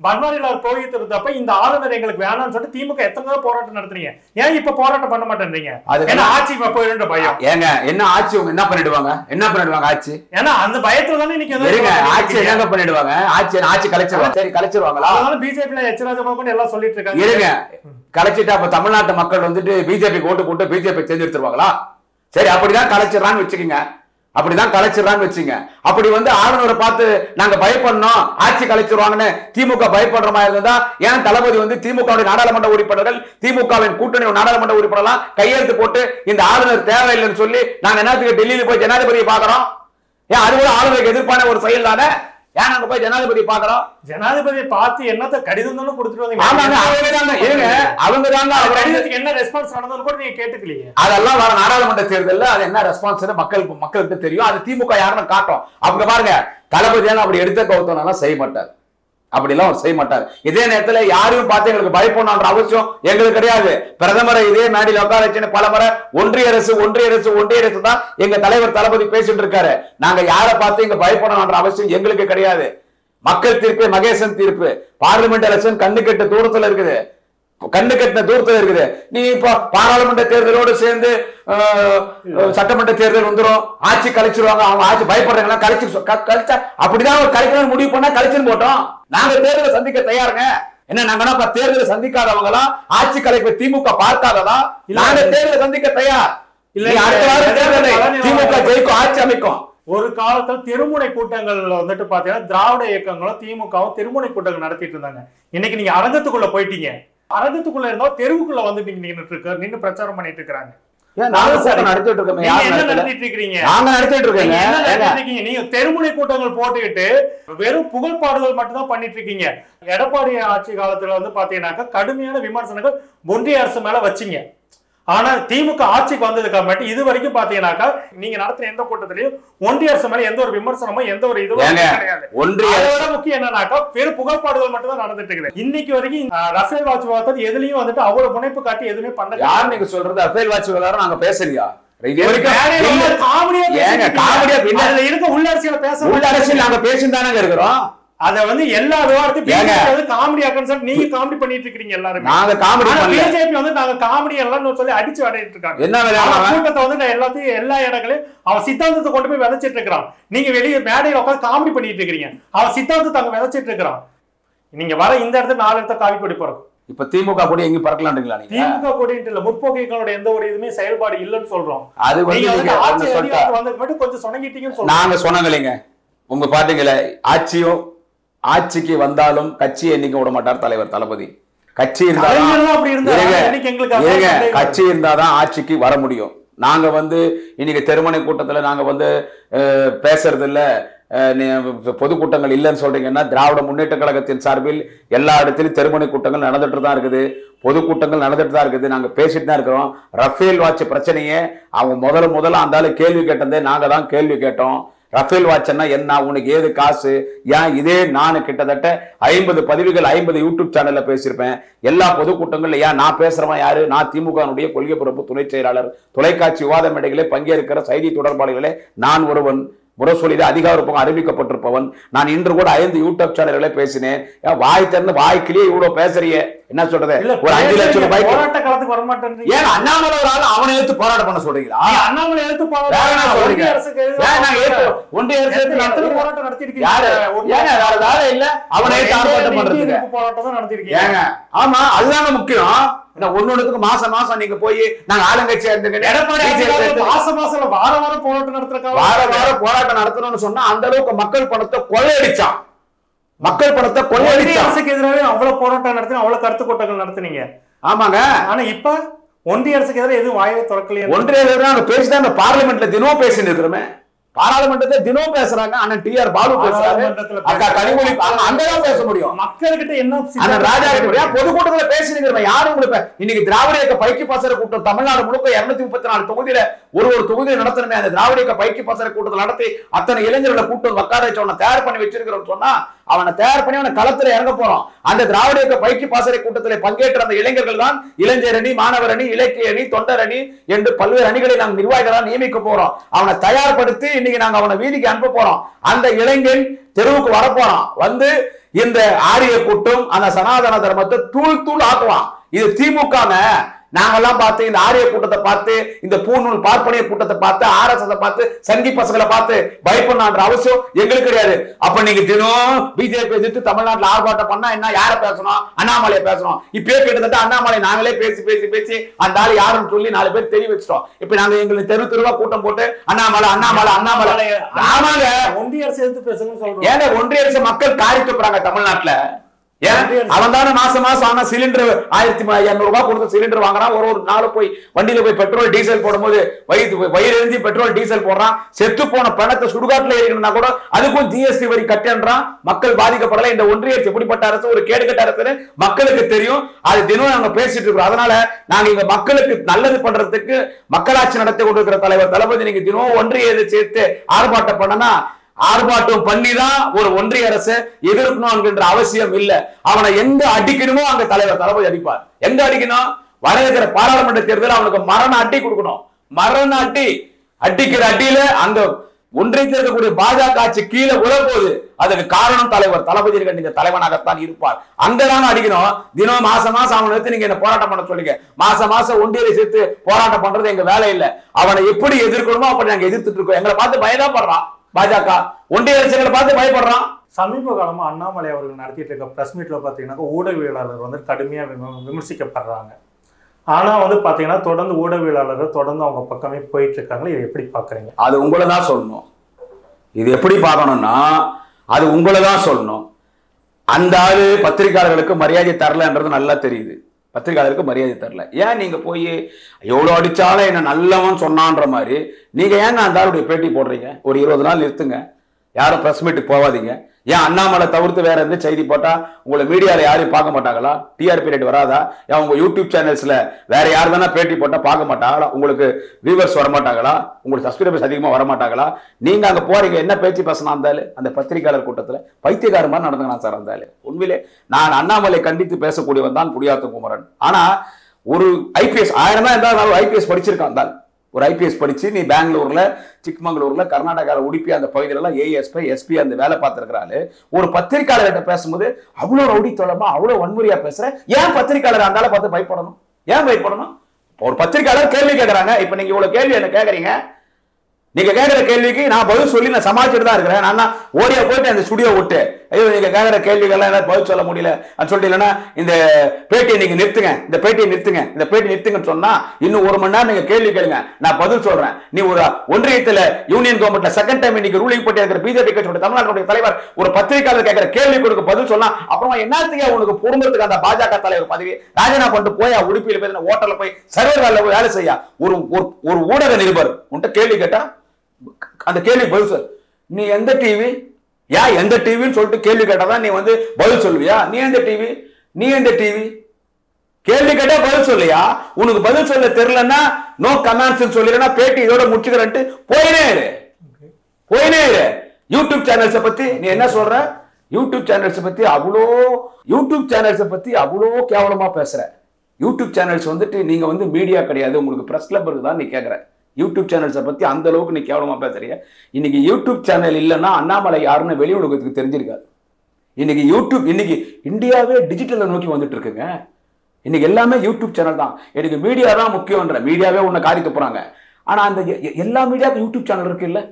பன்வாரிலால் புரோஹித் இருந்தப்ப இந்த ஆளுநர் எங்களுக்கு வேணாம்னு சொல்லிட்டு திமுக எத்தனை தடவை போராட்டம் நடத்துறீங்க ஏன் இப்ப போராட்டம் பண்ண மாட்டேன்றீங்க அதுக்கு ஏன்னா ஆட்சி போயிருந்த பயம் ஏங்க என்ன ஆட்சி உங்க என்ன பண்ணிடுவாங்க என்ன பண்ணிடுவாங்க ஆட்சி ஏன்னா அந்த பயத்துல தானே இன்னைக்கு வந்து இருங்க ஆட்சி இருக்கீங்க. என்னங்க பண்ணிடுவாங்க ஆட்சி ஆட்சி கலைச்சிருவாங்க சரி கலைச்சிருவாங்களா அதனால பிஜேபில எச்சராஜ கொண்டு எல்லாம் சொல்லிட்டு இருக்காங்க இருங்க கலைச்சிட்டா அப்ப தமிழ்நாட்டு மக்கள் வந்துட்டு பிஜேபி ஓட்டு போட்டு பிஜேபி தேர்ந்தெடுத்துருவாங்களா சரி அப்படிதான் கலைச்சிடறான்னு வச்சுக்கோங்க அப்படிதான் கலைச்சிடறான்னு வச்சுங்க அப்படி வந்து ஆளுநரை பார்த்து நாங்க பயப்படணும் ஆட்சி கலைச்சிருவாங்கன்னு திமுக பயப்படுற மாதிரி இருந்தா ஏன் தளபதி வந்து திமுக நாடாளுமன்ற உறுப்பினர்கள் திமுகவின் கூட்டணி நாடாளுமன்ற உறுப்பினர்லாம் கையெழுத்து போட்டு இந்த ஆளுநர் தேவையில்லைன்னு சொல்லி நாங்க என்னத்துக்கு டெல்லியில போய் ஜனாதிபதியை பாக்குறோம் ஏன் அது கூட ஆளுநருக்கு எதிர்ப்பான ஒரு செயல் தானே ஏன் நாங்க போய் ஜனாதிபதி பாக்குறோம் ஜனாதிபதியை பார்த்து என்னத்த கடிதம் தானே கொடுத்துட்டு வந்தீங்க ஆமாங்க அவங்க தாங்க இருங்க அவங்க தாங்க அந்த அவர் வந்து- கடிதத்துக்கு என்ன ரெஸ்பான்ஸ் நடந்ததுன்னு கூட நீங்க கேட்டுக்கலையே அதெல்லாம் வர நாடாளுமன்ற தேர்தல்ல அது என்ன ரெஸ்பான்ஸ் மக்களுக்கு மக்களுக்கு தெரியும் அது திமுக யாருன்னு காட்டும் அவங்க பாருங்க தளபதியான அப்படி எடுத்த கௌத்தம் செய்ய மாட்டார் அப்படிலாம் அவர் செய்ய மாட்டார் இதே நேரத்துல யாரையும் பார்த்து எங்களுக்கு பயப்படணுன்ற அவசியம் எங்களுக்கு கிடையாது பிரதமரை இதே மேடையில் உட்கார வச்சுன்னு பல முறை ஒன்றிய அரசு ஒன்றிய அரசு ஒன்றிய அரசு தான் எங்க தலைவர் தளபதி பேசிட்டு இருக்காரு நாங்க யாரை பார்த்து இங்க பயப்படணுன்ற அவசியம் எங்களுக்கு கிடையாது மக்கள் தீர்ப்பு மகேசன் தீர்ப்பு பார்லிமெண்ட் எலெக்ஷன் கண்ணு கெட்ட தூரத்துல இருக்குது கண்ணு கட்டின தூரத்துல இருக்குது நீ இப்போ பாராளுமன்ற தேர்தலோடு சேர்ந்து அஹ், அஹ், சட்டமன்ற தேர்தல் வந்துரும் ஆட்சி கழிச்சிருவாங்க அவங்க ஆட்சி பயப்படுறாங்களா கழிச்சு க- கழிச்சா அப்படிதான் ஒரு கழிக்கணும்னு முடிவு பண்ணா கழிச்சுன்னு போட்டோம் நாங்க தேர்தலை சந்திக்க தயாருங்க என்ன நாங்கன்னா இப்ப தேர்தலை சந்திக்காதவங்களா ஆட்சி கலைப்பை திமுக பார்க்காததா இல்ல. நாங்க தேர்தலை சந்திக்க தயார் இல்ல, இல்ல அடுத்த வாரம் இல்ல, தேர்தலை பழனி திமுக அவர்கள் ஜெயிக்கும் ஆட்சி அமைக்கும் ஒரு காலத்துல தெருமுனை கூட்டங்கள்ல வந்துட்டு பாத்தீங்கன்னா திராவிட இயக்கங்களும் திமுகவும் தெருமுனை கூட்டங்கள் நடத்திட்டு இருந்தாங்க இன்னைக்கு நீங்க அரங்கத்துக்குள்ள போயிட்டீங்க அரங்கத்துக்குள்ள இருந்தா தெருவுக்குள்ள வந்து நீங்க நின்னுட்டு இருக்க நின்னு பிரச்சாரம் பண்ணிட்டு இருக்காங்க ஏன் நாங்க கூட்டம் நடத்திட்டு இருக்கோமே நீங்க யார் என்ன நடத்தல? நடத்திட்டு இருக்கீங்க நாங்க நடத்திட்டு இருக்கோங்க நீங்க என்ன ஏங்க, நடத்திட்டு இருக்கீங்க? நீங்க தெருமுனை கூட்டங்கள் போட்டுக்கிட்டு வெறும் புகழ் பாடுதல் மட்டும் தான் பண்ணிட்டு இருக்கீங்க எடப்பாடி ஆட்சி காலத்துல வந்து பாத்தீங்கன்னாக்கா கடுமையான விமர்சனங்கள் ஒன்றிய அரசு மேல வச்சீங்க ஆனா திமுக ஆட்சிக்கு வந்ததுக்கு அப்புறமேட்டு இது வரைக்கும் பாத்தீங்கன்னாக்கா நீங்க நடத்துற எந்த கூட்டத்திலையும் ஒன்றிய அரசு மேல எந்த ஒரு விமர்சனமோ எந்த ஒரு இதுவும் ஏங்க, கிடையாது ஒன்றிய அதை விட முக்கியம் என்னன்னாக்கா வெறும் புகழ்பாடுதல் மட்டும் தான் நடந்துட்டு இருக்குது இன்னைக்கு வரைக்கும் அஹ், ரஃபேல் வாட்ச் பார்த்தது எதுலயும் வந்துட்டு அவ்வளவு முனைப்பு காட்டி எதுவுமே பண்ண யார் நீங்க சொல்றது அஃபேல் வாட்ச் விவகாரம் நாங்க பேசலையா இது வரைக்கும் மேடையில இல்ல, வந்து காமெடியா ஏங்க, பேசிட்டு காமெடியா இருக்கீங்க. பின்ன- அதுல இருக்க உள்ள அரசியல பேச உள்ள அரசியல் நாங்க பேசிட்டு தானங்க இருக்கிறோம் அத வந்து எல்லா விவாதத்தையும் ஏங்க. BJP வந்து காமெடி ஆக்கன்னு சொல்லி நீங்க காமெடி பண்ணிட்டு இருக்கீங்க எல்லாருமே நாங்க காமெடி ஆனா பண்ணல பிஜேபி வந்து நாங்க காமெடி எல்லாம் சொல்லி அடிச்சு விளையாடிட்டு இருக்காங்க என்ன அவன் விளையாடுறாங்க கூட்டத்தை வந்து நான் எல்லாத்தையும் எல்லா இடங்களையும் அவன் சித்தாந்தத்தை கொண்டு போய் விதைச்சிட்டு இருக்கிறான் நீங்க வெளியே மேடையில உட்காந்து காமெடி பண்ணிட்டு இருக்கீங்க அவன் சித்தாந்தத்தை அங்க விதைச்சிட்டு இருக்கிறான் நீங்க வர இந்த இடத்துல நாலு இடத்த காவி கொடி போறோம் இப்ப திமுக கூட எங்கேயும் பறக்கலான்றீங்களா நீங்க திமுக கொடின்ட்டு இல்ல முற்போக்கிகளோட எந்த ஒரு இதுவுமே செயல்பாடு இல்லைன்னு சொல்றோம் அது வந்து நீங்க வந்து நீங்க ஆட்சி ஒண்ணு சொல்லிட்டா அதிகாரத்துக்கு வந்ததுக்கு மட்டும் கொஞ்சம் சொன்னங்கிட்டீங்கன்னு சொல்றோம் நாங்க சொன்னதில்லைங்க உங்க பாத்தீங்களே ஆட்சியும் ஆட்சிக்கு வந்தாலும் கட்சியை என்னைக்கு விட மாட்டார் தலைவர் தளபதி கட்சி இருந்தாலும் கலைஞர்லாம் அப்படி இருந்தா இருங்க, இன்னைக்கு எங்களுக்கு அதான் இருங்க, சந்தேகம். கட்சி இருந்தாதான் ஆட்சிக்கு வர முடியும் நாங்க வந்து இன்னைக்கு தெருமனை கூட்டத்துல நாங்க வந்து அஹ், பேசுறது இல்ல அஹ், நீ- பொதுக்கூட்டங்கள் இல்லைன்னு சொல்றீங்கன்னா திராவிட முன்னேற்ற கழகத்தின் சார்பில் எல்லா இடத்துலயும் தெருமனை கூட்டங்கள் நடந்துட்டு தான் இருக்குது பொதுக்கூட்டங்கள் நடந்துட்டு தான் இருக்குது நாங்க பேசிட்டு தான் இருக்கிறோம் ரஃபேல் வாட்ச் பிரச்சனையே அவங்க முதல்ல முதல்ல அந்த ஆளு கேள்வி கேட்டதே நாங்க தான் கேள்வி கேட்டோம் ரஃபேல் வாட்ச்னா என்ன உனக்கு ஏது காசு ஏன் இதே நான் கிட்டத்தட்ட ஐம்பது பதிவுகள் ஐம்பது யூடியூப் சேனல்ல பேசியிருப்பேன் எல்லா பொதுக்கூட்டங்கள்ல ஏன் நான் பேசுறவன் யாரு நான் திமுகனுடைய கொள்கை பொறுப்பு துணை செயலாளர் தொலைக்காட்சி விவாத மேடைகளே பங்கேற்கிற செய்தி தொடர்பாளர்களே நான் ஒருவன் முரசொலியில அதிகாரப்பூர்வம் அறிவிக்கப்பட்டிருப்பவன் நான் இன்று கூட ஐந்து யூடியூப் சேனல்களே பேசினேன் ஏன் வாய் திறந்து வாய்க்கிலேயே இவ்வளவு பேசுறியே என்ன சொல்றது இல்ல ஒரு அஞ்சு லட்சம் ரூபாய்க்கு போராட்ட காலத்துக்கு வர மாட்டேன்றீங்க ஏன் அண்ணாமலை ஒரு ஆள் அவனை எடுத்து போராட்டம் பண்ண சொல்றீங்களா நீ அண்ணாமலை எடுத்து வேற என்ன போராட்டம் சொல்றீங்க? ஒன்றிய அரசுக்கு எதிராக ஏன் நாங்க ஏத்து- ஒன்றிய அரசு எத்தனை- எத்தனை எடுத்து போராட்டம் நடத்திருக்கீங்க? யாரு ஒன்றிய ஏங்க வேற வேலை இல்ல அவனை எடுத்து ஆர்ப்பாட்டம் இந்திய பண்றதுக்கு எதிர்ப்பு போராட்டம் தான் நடத்திருக்கீங்க ஏங்க ஆமா அதுதாங்க முக்கியம் என்ன ஒன்னொன்னுக்கு மாசம் மாசம் நீங்க போய் நாங்க ஆளுங்கட்சியா இருந்துக்கிட்டு எடப்பாடி BJP அதிகாரம் எடுத்து மாசம் மாசம் இல்ல, வார வாரம் போராட்டம் நடத்துறதுக்காக வார வாரம் போராட்டம் நடத்தணும்னு சொன்னா அந்த அளவுக்கு மக்கள் பணத்தை கொள்ளையடிச்சான் மக்கள் பணத்தை ஒன்றிய கொள்ளையடிச்சான் அரசுக்கு எதிராக அவ்வளவு போராட்டம் நடத்தின அவ்வளவு கருத்து கூட்டங்கள் நடத்துனீங்க ஆமாங்க ஆனா இப்ப ஒன்றிய அரசுக்கு எதிராக எதுவும் வாயில திறக்கலையே ஒன்றிய நாங்க பேசிதான் இந்த பார்லிமெண்ட்ல தினம் பேசிட்டு இருக்கிறோமே பாராளுமன்றத்தை தினம் பேசுறாங்க அண்ணன் டி ஆர் பாலு பேசுறாரு பாராளுமன்றத்துல அக்கா கனிமொழி அவங்க அங்கதான் பேச முடியும் மக்கள்கிட்ட என்ன அந்த சித்தாந்தம் ராஜா இருக்கு? பொதுக்கூட்டத்துல பேசினுக்கிறவன் யாரும் உங்களுக்கு இன்னைக்கு திராவிட இயக்க பைக்கு பாசற கூட்டம் தமிழ்நாடு முழுக்க இருநூத்தி முப்பத்தி நாலு தொகுதியில ஒரு ஒரு தொகுதியை நடத்தணுமே அந்த திராவிட இயக்க பைக்கு பாசற கூட்டத்தில் நடத்தி அத்தனை இளைஞர்களை கூட்டம் உட்கார வச்சு அவனை தயார் பண்ணி வச்சிருக்கிறோம் சொன்னா அவனை தயார் பண்ணி அவனை களத்துல இறங்க போறோம் அந்த திராவிட இயக்க பைக்கு பாசறை கூட்டத்தில் பங்கேற்ற அந்த இளைஞர்கள் தான் இளைஞர் அணி மாணவர் அணி இலக்கிய அணி தொண்டர் அணி என்று பல்வேறு அணிகளை நாம் நிர்வாகிகளாக நியமிக்க போறோம் அவனை தயார்படுத்தி இன்னைக்கு நாங்க அவனை வீதிக்கு அனுப்ப போறோம் அந்த இளைஞன் தெருவுக்கு வர போறான் வந்து இந்த ஆரிய கூட்டம் அந்த சனாதன தர்மத்தை தூள் தூள் ஆக்குவான் இது திமுக நாங்கெல்லாம் பார்த்து இந்த ஆரிய கூட்டத்தை பார்த்து இந்த பூநூல் பார்ப்பனிய கூட்டத்தை பார்த்து ஆர்எஸ்எஸ் பார்த்து சங்கி பசங்களை பார்த்து பயப்படணுன்ற அவசியம் எங்களுக்கு கிடையாது அப்ப நீங்க தினம் பிஜேபி எதிர்த்து தமிழ்நாட்டுல ஆர்ப்பாட்டம் பண்ணா என்ன யார பேசணும் அண்ணாமலையை பேசணும் இப்பயே கிட்டத்தட்ட அண்ணாமலை நாங்களே பேசி பேசி பேசி அந்த ஆள் யாருன்னு சொல்லி நாலு பேர் தெரிய வச்சிட்டோம் இப்ப நாங்க எங்களுக்கு தெரு தெருவா கூட்டம் போட்டு அண்ணாமலை அண்ணாமலை அண்ணாமலை ஆமாங்க ஒன்றிய அரசு எதிர்த்து பேசுங்கன்னு சொல்றோம் ஏங்க ஒன்றிய அரசு மக்கள் காரி துப்புறாங்க தமிழ்நாட்டுல ஏன் ஒன்றிய அரசு- அவன் தானே மாசம் மாசம் ஆனா சிலிண்டர் ஆயிரத்தி இருநூறு ரூபாய் கொடுத்து சிலிண்டர் வாங்குறான் ஒரு ஒரு நாள் போய் வண்டியில போய் பெட்ரோல் டீசல் போடும்போது வயிறு வயிறு எரிஞ்சு பெட்ரோல் டீசல் போடுறான் செத்து போன பணத்தை சுடுகாட்டுல எரிக்கணும்னா கூட அதுக்கும் ஜிஎஸ்டி வரி கட்டன்றான் மக்கள் பாதிக்கப்படல இந்த ஒன்றிய அரசு எப்படிப்பட்ட அரசு ஒரு கேடுகட்ட அரசுன்னு மக்களுக்கு தெரியும் அது தினம் நாங்க பேசிட்டு இருக்கிறோம் அதனால நாங்க இங்க மக்களுக்கு நல்லது பண்றதுக்கு மக்களாட்சி நடத்தி கொண்டிருக்கிற தலைவர் தளபதி நீங்க தினம் ஒன்றிய இதை சேர்த்து ஆர்ப்பாட்டம் பண்ணனா ஆர்ப்பாட்டம் பண்ணி தான் ஒரு ஒன்றிய அரசு எதிர்க்கணும் என்கின்ற அவசியம் இல்ல அவனை எங்க அடிக்கணுமோ அங்க தலைவர் தளபதி அடிப்பார் எங்க அடிக்கணும் வர இருக்கிற பாராளுமன்ற தேர்தல் அவனுக்கு மரண அடி கொடுக்கணும் மரண அடி அடிக்கிற அடியில அங்க ஒன்றியத்தில் இருக்கக்கூடிய பாஜக ஆட்சி கீழே விழப்போகுது அதுக்கு காரணம் தலைவர் தளபதி இருக்க நீங்க தலைவனாகத்தான் இருப்பார் அங்கதானே அடிக்கணும் தினம் மாசம் மாசம் அவனை எடுத்து நீங்க என்ன போராட்டம் பண்ண சொல்லுங்க மாசம் மாசம் ஒன்றியரை சேர்த்து போராட்டம் பண்றது எங்க வேலை இல்ல அவனை எப்படி எதிர்க்கணுமோ அப்படி நாங்க எதிர்த்துட்டு இருக்கோம் எங்களை பார்த்து பயதான் படுறான் பாஜக ஒன்றிய அரசுகளை பார்த்து பயப்படுறான் சமீப காலமா அண்ணாமலை அவர்கள் நடத்திட்டு இருக்க பிரஸ் மீட்ல பாத்தீங்கன்னா ஊடகவியலாளர் வந்து கடுமையா விம- விமர்சிக்கப்படுறாங்க ஆனா வந்து பாத்தீங்கன்னா தொடர்ந்து ஊடகவியலாளர்கள் தொடர்ந்து அவங்க பக்கமே போயிட்டு இருக்காங்க இதை எப்படி பாக்குறீங்க அது உங்களை தான் சொல்லணும் இது எப்படி பார்க்கணும்னா அது உங்களை தான் சொல்லணும் அந்த ஆளு பத்திரிகையாளர்களுக்கு மரியாதை தரலன்றது நல்லா தெரியுது பத்திரிகையாளருக்கு மரியாதை தரல ஏன் நீங்க போய் எவ்வளவு அடிச்சாலும் என்ன நல்லவன் சொன்னான்ற மாதிரி நீங்க ஏங்க அந்த ஆளுடைய பேட்டி போடுறீங்க ஒரு இருபது நாள் நிறுத்துங்க யாரும் பிரஸ் மீட்டுக்கு போகாதீங்க ஏன் அண்ணாமலை தவிர்த்து வேற எந்த செய்தி போட்டா உங்களை மீடியால யாரையும் பார்க்க மாட்டாங்களா டிஆர்பி ரேட் வராதா ஏன் உங்க யூடியூப் சேனல்ஸ்ல வேற யார் தானே பேட்டி போட்டா பார்க்க மாட்டாங்களா உங்களுக்கு வியூவர்ஸ் வர மாட்டாங்களா உங்களுக்கு சப்ஸ்கிரைபர்ஸ் அதிகமா வர மாட்டாங்களா நீங்க அங்க போறீங்க என்ன பேச்சு பேசணும் இருந்தாலும் அந்த பத்திரிகையாளர் கூட்டத்துல பைத்தியக்கார மாதிரி நடந்துக்கலாம் சார் இருந்தாலும் உண்மையிலே நான் அண்ணாமலை கண்டித்து பேசக்கூடியவன் தான் குடியாத்த குமரன் ஆனா ஒரு ஐபிஎஸ் ஆயிரம் தான் இருந்தாலும் ஐபிஎஸ் படிச்சிருக்கான் தான் ஒரு ஐபிஎஸ் படிச்சு நீ பெங்களூர்ல சிக்மங்களூர்ல கர்நாடகாவில் உடுப்பி அந்த பகுதியிலலாம் ஏஎஸ்பி எஸ்பி அந்த வேலை பார்த்துருக்கிறாரு ஒரு பத்திரிக்கையாளர்கிட்ட பேசும்போது அவ்வளோ ரவுடித்தோளமா அவ்வளோ வன்முறையா பேசுற ஏன் பத்திரிக்கையாளர் அந்த ஆளை பார்த்து பயப்படணும் ஏன் பயப்படணும் இப்போ ஒரு பத்திரிக்கையாளர் கேள்வி கேட்கறாங்க இப்போ நீங்க இவ்வளவு கேள்வி என்ன கேட்கறீங்க நீங்க கேட்கிற கேள்விக்கு நான் பதில் சொல்லி நான் சமாளிச்சுட்டு தான் இருக்கிறேன் நான் தான் ஓடியா போயிட்டு அந்த ஸ்டுடியோ விட்டு ஐயோ நீங்க கேட்கிற கேள்விகள்லாம் எல்லாம் பதில் சொல்ல முடியல அப்படின்னு சொல்லிட்டு இல்லைன்னா இந்த பேட்டியை நீங்க நிறுத்துங்க இந்த பேட்டியை நிறுத்துங்க இந்த பேட்டி நிறுத்துங்கன்னு சொன்னா இன்னும் ஒரு மணி நேரம் நீங்க கேள்வி கேளுங்க நான் பதில் சொல்றேன் நீ ஒரு ஒன்றியத்துல யூனியன் கவர்மெண்ட்ல செகண்ட் டைம் இன்னைக்கு ரூலிங் போட்டி இருக்கிற பிஜேபி கட்சியோட தமிழ்நாட்டுடைய தலைவர் ஒரு பத்திரிகையாளர் கேட்கிற கேள்வி கொடுக்க பதில் சொல்லலாம் அப்புறமா என்னத்துக்கு உனக்கு பொறுமத்துக்கு அந்த பாஜக தலைவர் பதவி ராஜினாமா பண்ணிட்டு போயா உடுப்பியில் போய் ஹோட்டல்ல போய் சர்வர் வேலை போய் வேலை செய்யா ஒரு ஒரு- ஒரு ஊடக நிருபர் உன்கிட்ட கேள்வி கேட்டா அந்த கேள்வி பதில் சொல் நீ எந்த டிவி யா எந்த டிவின்னு சொல்லிட்டு கேள்வி கேட்டாதான் நீ வந்து பதில் சொல்லுவியா நீ எந்த டிவி நீ எந்த டிவி கேள்வி கேட்டா பதில் சொல்லியா உனக்கு பதில் சொல்ல தெரியலன்னா நோ கமெண்ட்ஸ் சொல்லிடுனா பேட்டி இதோட முடிச்சுக்கிறேன்ட்டு போயினே இரு போயினே இரு யூடியூப் சேனல்ஸை பத்தி நீ என்ன சொல்ற யூடியூப் சேனல்ஸை பத்தி அவ்வளோ யூடியூப் சேனல்ஸை பத்தி அவ்வளோ கேவலமா பேசுற யூடியூப் சேனல்ஸ் வந்துட்டு நீங்க வந்து மீடியா கிடையாது உங்களுக்கு பிரஸ் கிளப் இருக்குதான் நீ கேட்குற யூடியூப் சேனல்ஸை பத்தி அந்த அளவுக்கு நீ கேவலமா பேசுறீங்க இன்னைக்கு யூடியூப் சேனல் இல்லைன்னா அண்ணாமலை யாருன்னு வெளி உலகத்துக்கு தெரிஞ்சிருக்காது இன்னைக்கு யூடியூப் இன்னைக்கு இந்தியாவே டிஜிட்டலை நோக்கி வந்துட்டு இருக்குங்க இன்னைக்கு எல்லாமே யூடியூப் சேனல் தான் எனக்கு மீடியா தான் முக்கியம்ன்ற மீடியாவே உன்னை காரி துப்புறாங்க ஆனா அந்த எ- எ- எல்லா மீடியாவுக்கும் யூடியூப் சேனல் இருக்கு இல்ல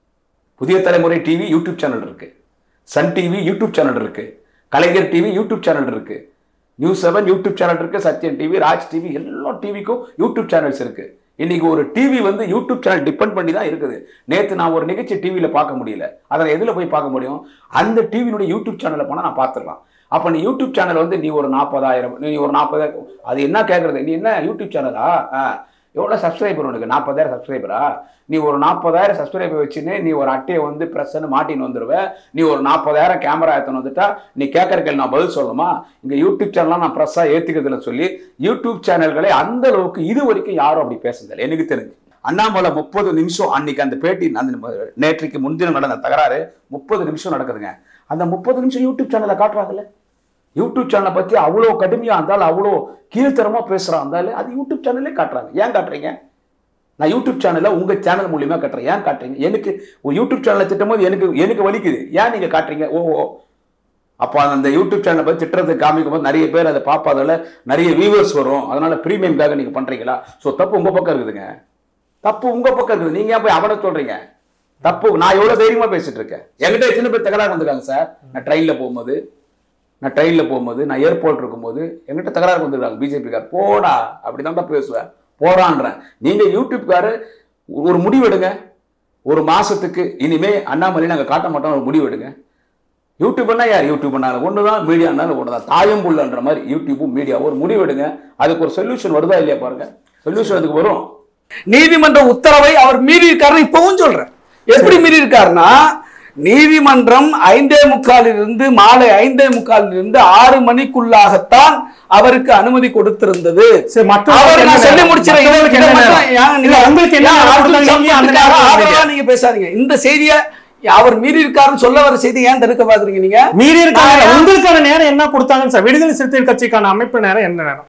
Puthiya Thalaimurai TV YouTube channel இருக்கு சன் டிவி யூடியூப் சேனல் இருக்கு கலைஞர் டிவி யூடியூப் சேனல் இருக்கு நியூஸ் செவன் யூடியூப் சேனல் இருக்கு சத்யன் டிவி ராஜ் டிவி எல்லா டிவிக்கும் யூடியூப் சேனல்ஸ் இருக்கு இன்னைக்கு ஒரு டிவி வந்து யூடியூப் சேனல் டிபெண்ட் பண்ணி தான் இருக்குது நேத்து நான் ஒரு நிகழ்ச்சி டிவியில பார்க்க முடியல அதை எதுல போய் பார்க்க முடியும் அந்த டிவியினுடைய யூடியூப் சேனல்ல போனா நான் பார்த்துடலாம் அப்ப நீ யூடியூப் சேனல் வந்து நீ ஒரு நாற்பதாயிரம் நீ ஒரு நாற்பதாயிரம் அது என்ன கேட்கறது நீ என்ன யூடியூப் சேனலா எவ்வளோ சப்ஸ்கிரைபர் உனக்கு நாற்பதாயிரம் சப்ஸ்கிரைபரா நீ ஒரு நாற்பதாயிரம் சப்ஸ்கிரைபர் வச்சுன்னு நீ ஒரு அட்டையை வந்து ப்ரெஸ்ன்னு மாட்டின்னு வந்துடுவ நீ ஒரு நாற்பதாயிரம் கேமரா எடுத்துன்னு வந்துட்டா நீ கேட்கற கேள்வி நான் பதில் சொல்லணுமா இங்க யூடியூப் சேனல்லாம் நான் ப்ரெஸ்ஸாக ஏற்றுக்கிறதுல சொல்லி யூடியூப் சேனல்களை அந்த அளவுக்கு இது வரைக்கும் யாரும் அப்படி பேசுனதில்லை எனக்கு தெரிஞ்சு அண்ணாமலை முப்பது நிமிஷம் அன்னைக்கு அந்த பேட்டி அந்த நேற்றைக்கு முன்தினம் நடந்த தகராறு முப்பது நிமிஷம் நடக்குதுங்க அந்த முப்பது நிமிஷம் யூடியூப் சேனலை காட்டுறாங்கல்ல யூடியூப் சேனலை பத்தி அவ்வளோ கடுமையா இருந்தாலும் அவ்வளோ கீழ்த்தரமா பேசுறான் இருந்தாலும் அது யூடியூப் சேனல்லே காட்டுறாங்க ஏன் காட்டுறீங்க நான் யூடியூப் சேனல்ல உங்க சேனல் மூலியமா காட்டுறேன் ஏன் காட்டுறீங்க எனக்கு ஒரு யூடியூப் சேனலை திட்டும் போது எனக்கு எனக்கு வலிக்குது ஏன் நீங்க காட்டுறீங்க ஓ ஓ அப்போ அந்த யூடியூப் சேனலை பற்றி திட்டத்தை காமிக்கும் போது நிறைய பேர் அதை பார்ப்பதில் நிறைய வியூவர்ஸ் வரும் அதனால ப்ரீமியம்காக நீங்க பண்றீங்களா ஸோ தப்பு உங்க பக்கம் இருக்குதுங்க தப்பு உங்க பக்கம் இருக்குது நீங்க ஏன் போய் அவனை சொல்றீங்க தப்பு நான் எவ்வளவு தைரியமா பேசிட்டு இருக்கேன் என்கிட்ட எத்தனை பேர் தகராறு வந்திருக்காங்க சார் நான் ட்ரெயின்ல போகும்போது நான் ட்ரெயினில் போகும்போது நான் ஏர்போர்ட் இருக்கும்போது என்கிட்ட தகராறு வந்துருக்காங்க பிஜேபிக்கார் போடா அப்படி தான் பேசுவேன் போடான்றேன் நீங்க யூடியூப்காரு ஒரு முடிவு எடுங்க ஒரு மாசத்துக்கு இனிமே அண்ணாமலை நாங்க காட்ட மாட்டோம் ஒரு முடிவு எடுங்க யூடியூப்னா யார் யூடியூப்னாலும் ஒன்று தான் மீடியானாலும் ஒன்று தான் தாயும் புள்ளன்ற மாதிரி யூடியூப்பும் மீடியாவும் ஒரு முடிவு எடுங்க அதுக்கு ஒரு சொல்யூஷன் வருதா இல்லையா பாருங்க சொல்யூஷன் அதுக்கு வரும் நீதிமன்ற உத்தரவை அவர் மீறி இருக்காருன்னு இப்பவும் சொல்றேன் எப்படி மீறி இருக்காருன்னா நீதிமன்றம் ஐந்தே முக்காலிலிருந்து மாலை ஐந்தே முக்காலிலிருந்து ஆறு மணிக்குள்ளாகத்தான் அவருக்கு அனுமதி கொடுத்திருந்தது சரி, மற்றவங்களுக்கு அவர் நான் என்ன சொல்லி நேரம்? முடிச்சிடறேன் இதை மற்றவங்களுக்கு மட்டும் என்ன ஏன் நேரம்? நீங்க- இல்ல, உங்களுக்கு என்ன ஏன் நேரம் அடுத்த கொடுத்தாங்க? நீங்க அந்த சம்பளத்துக்காக நேரம் ஆதரவா கொடுத்தீங்க. நீங்க பேசாதீங்க இந்த செய்தியை அவர் மீறி இருக்காருன்னு சொல்ல வர செய்தி ஏன் தடுக்க பாக்குறீங்க நீங்க மீறி இருக்காங்க நான் உங்களுக்கான நேரம் என்ன கொடுத்தாங்கன்னு சார் விடுதலை சிறுத்தைகள் கட்சிக்கான அமைப்பு நேரம் என்ன நேரம்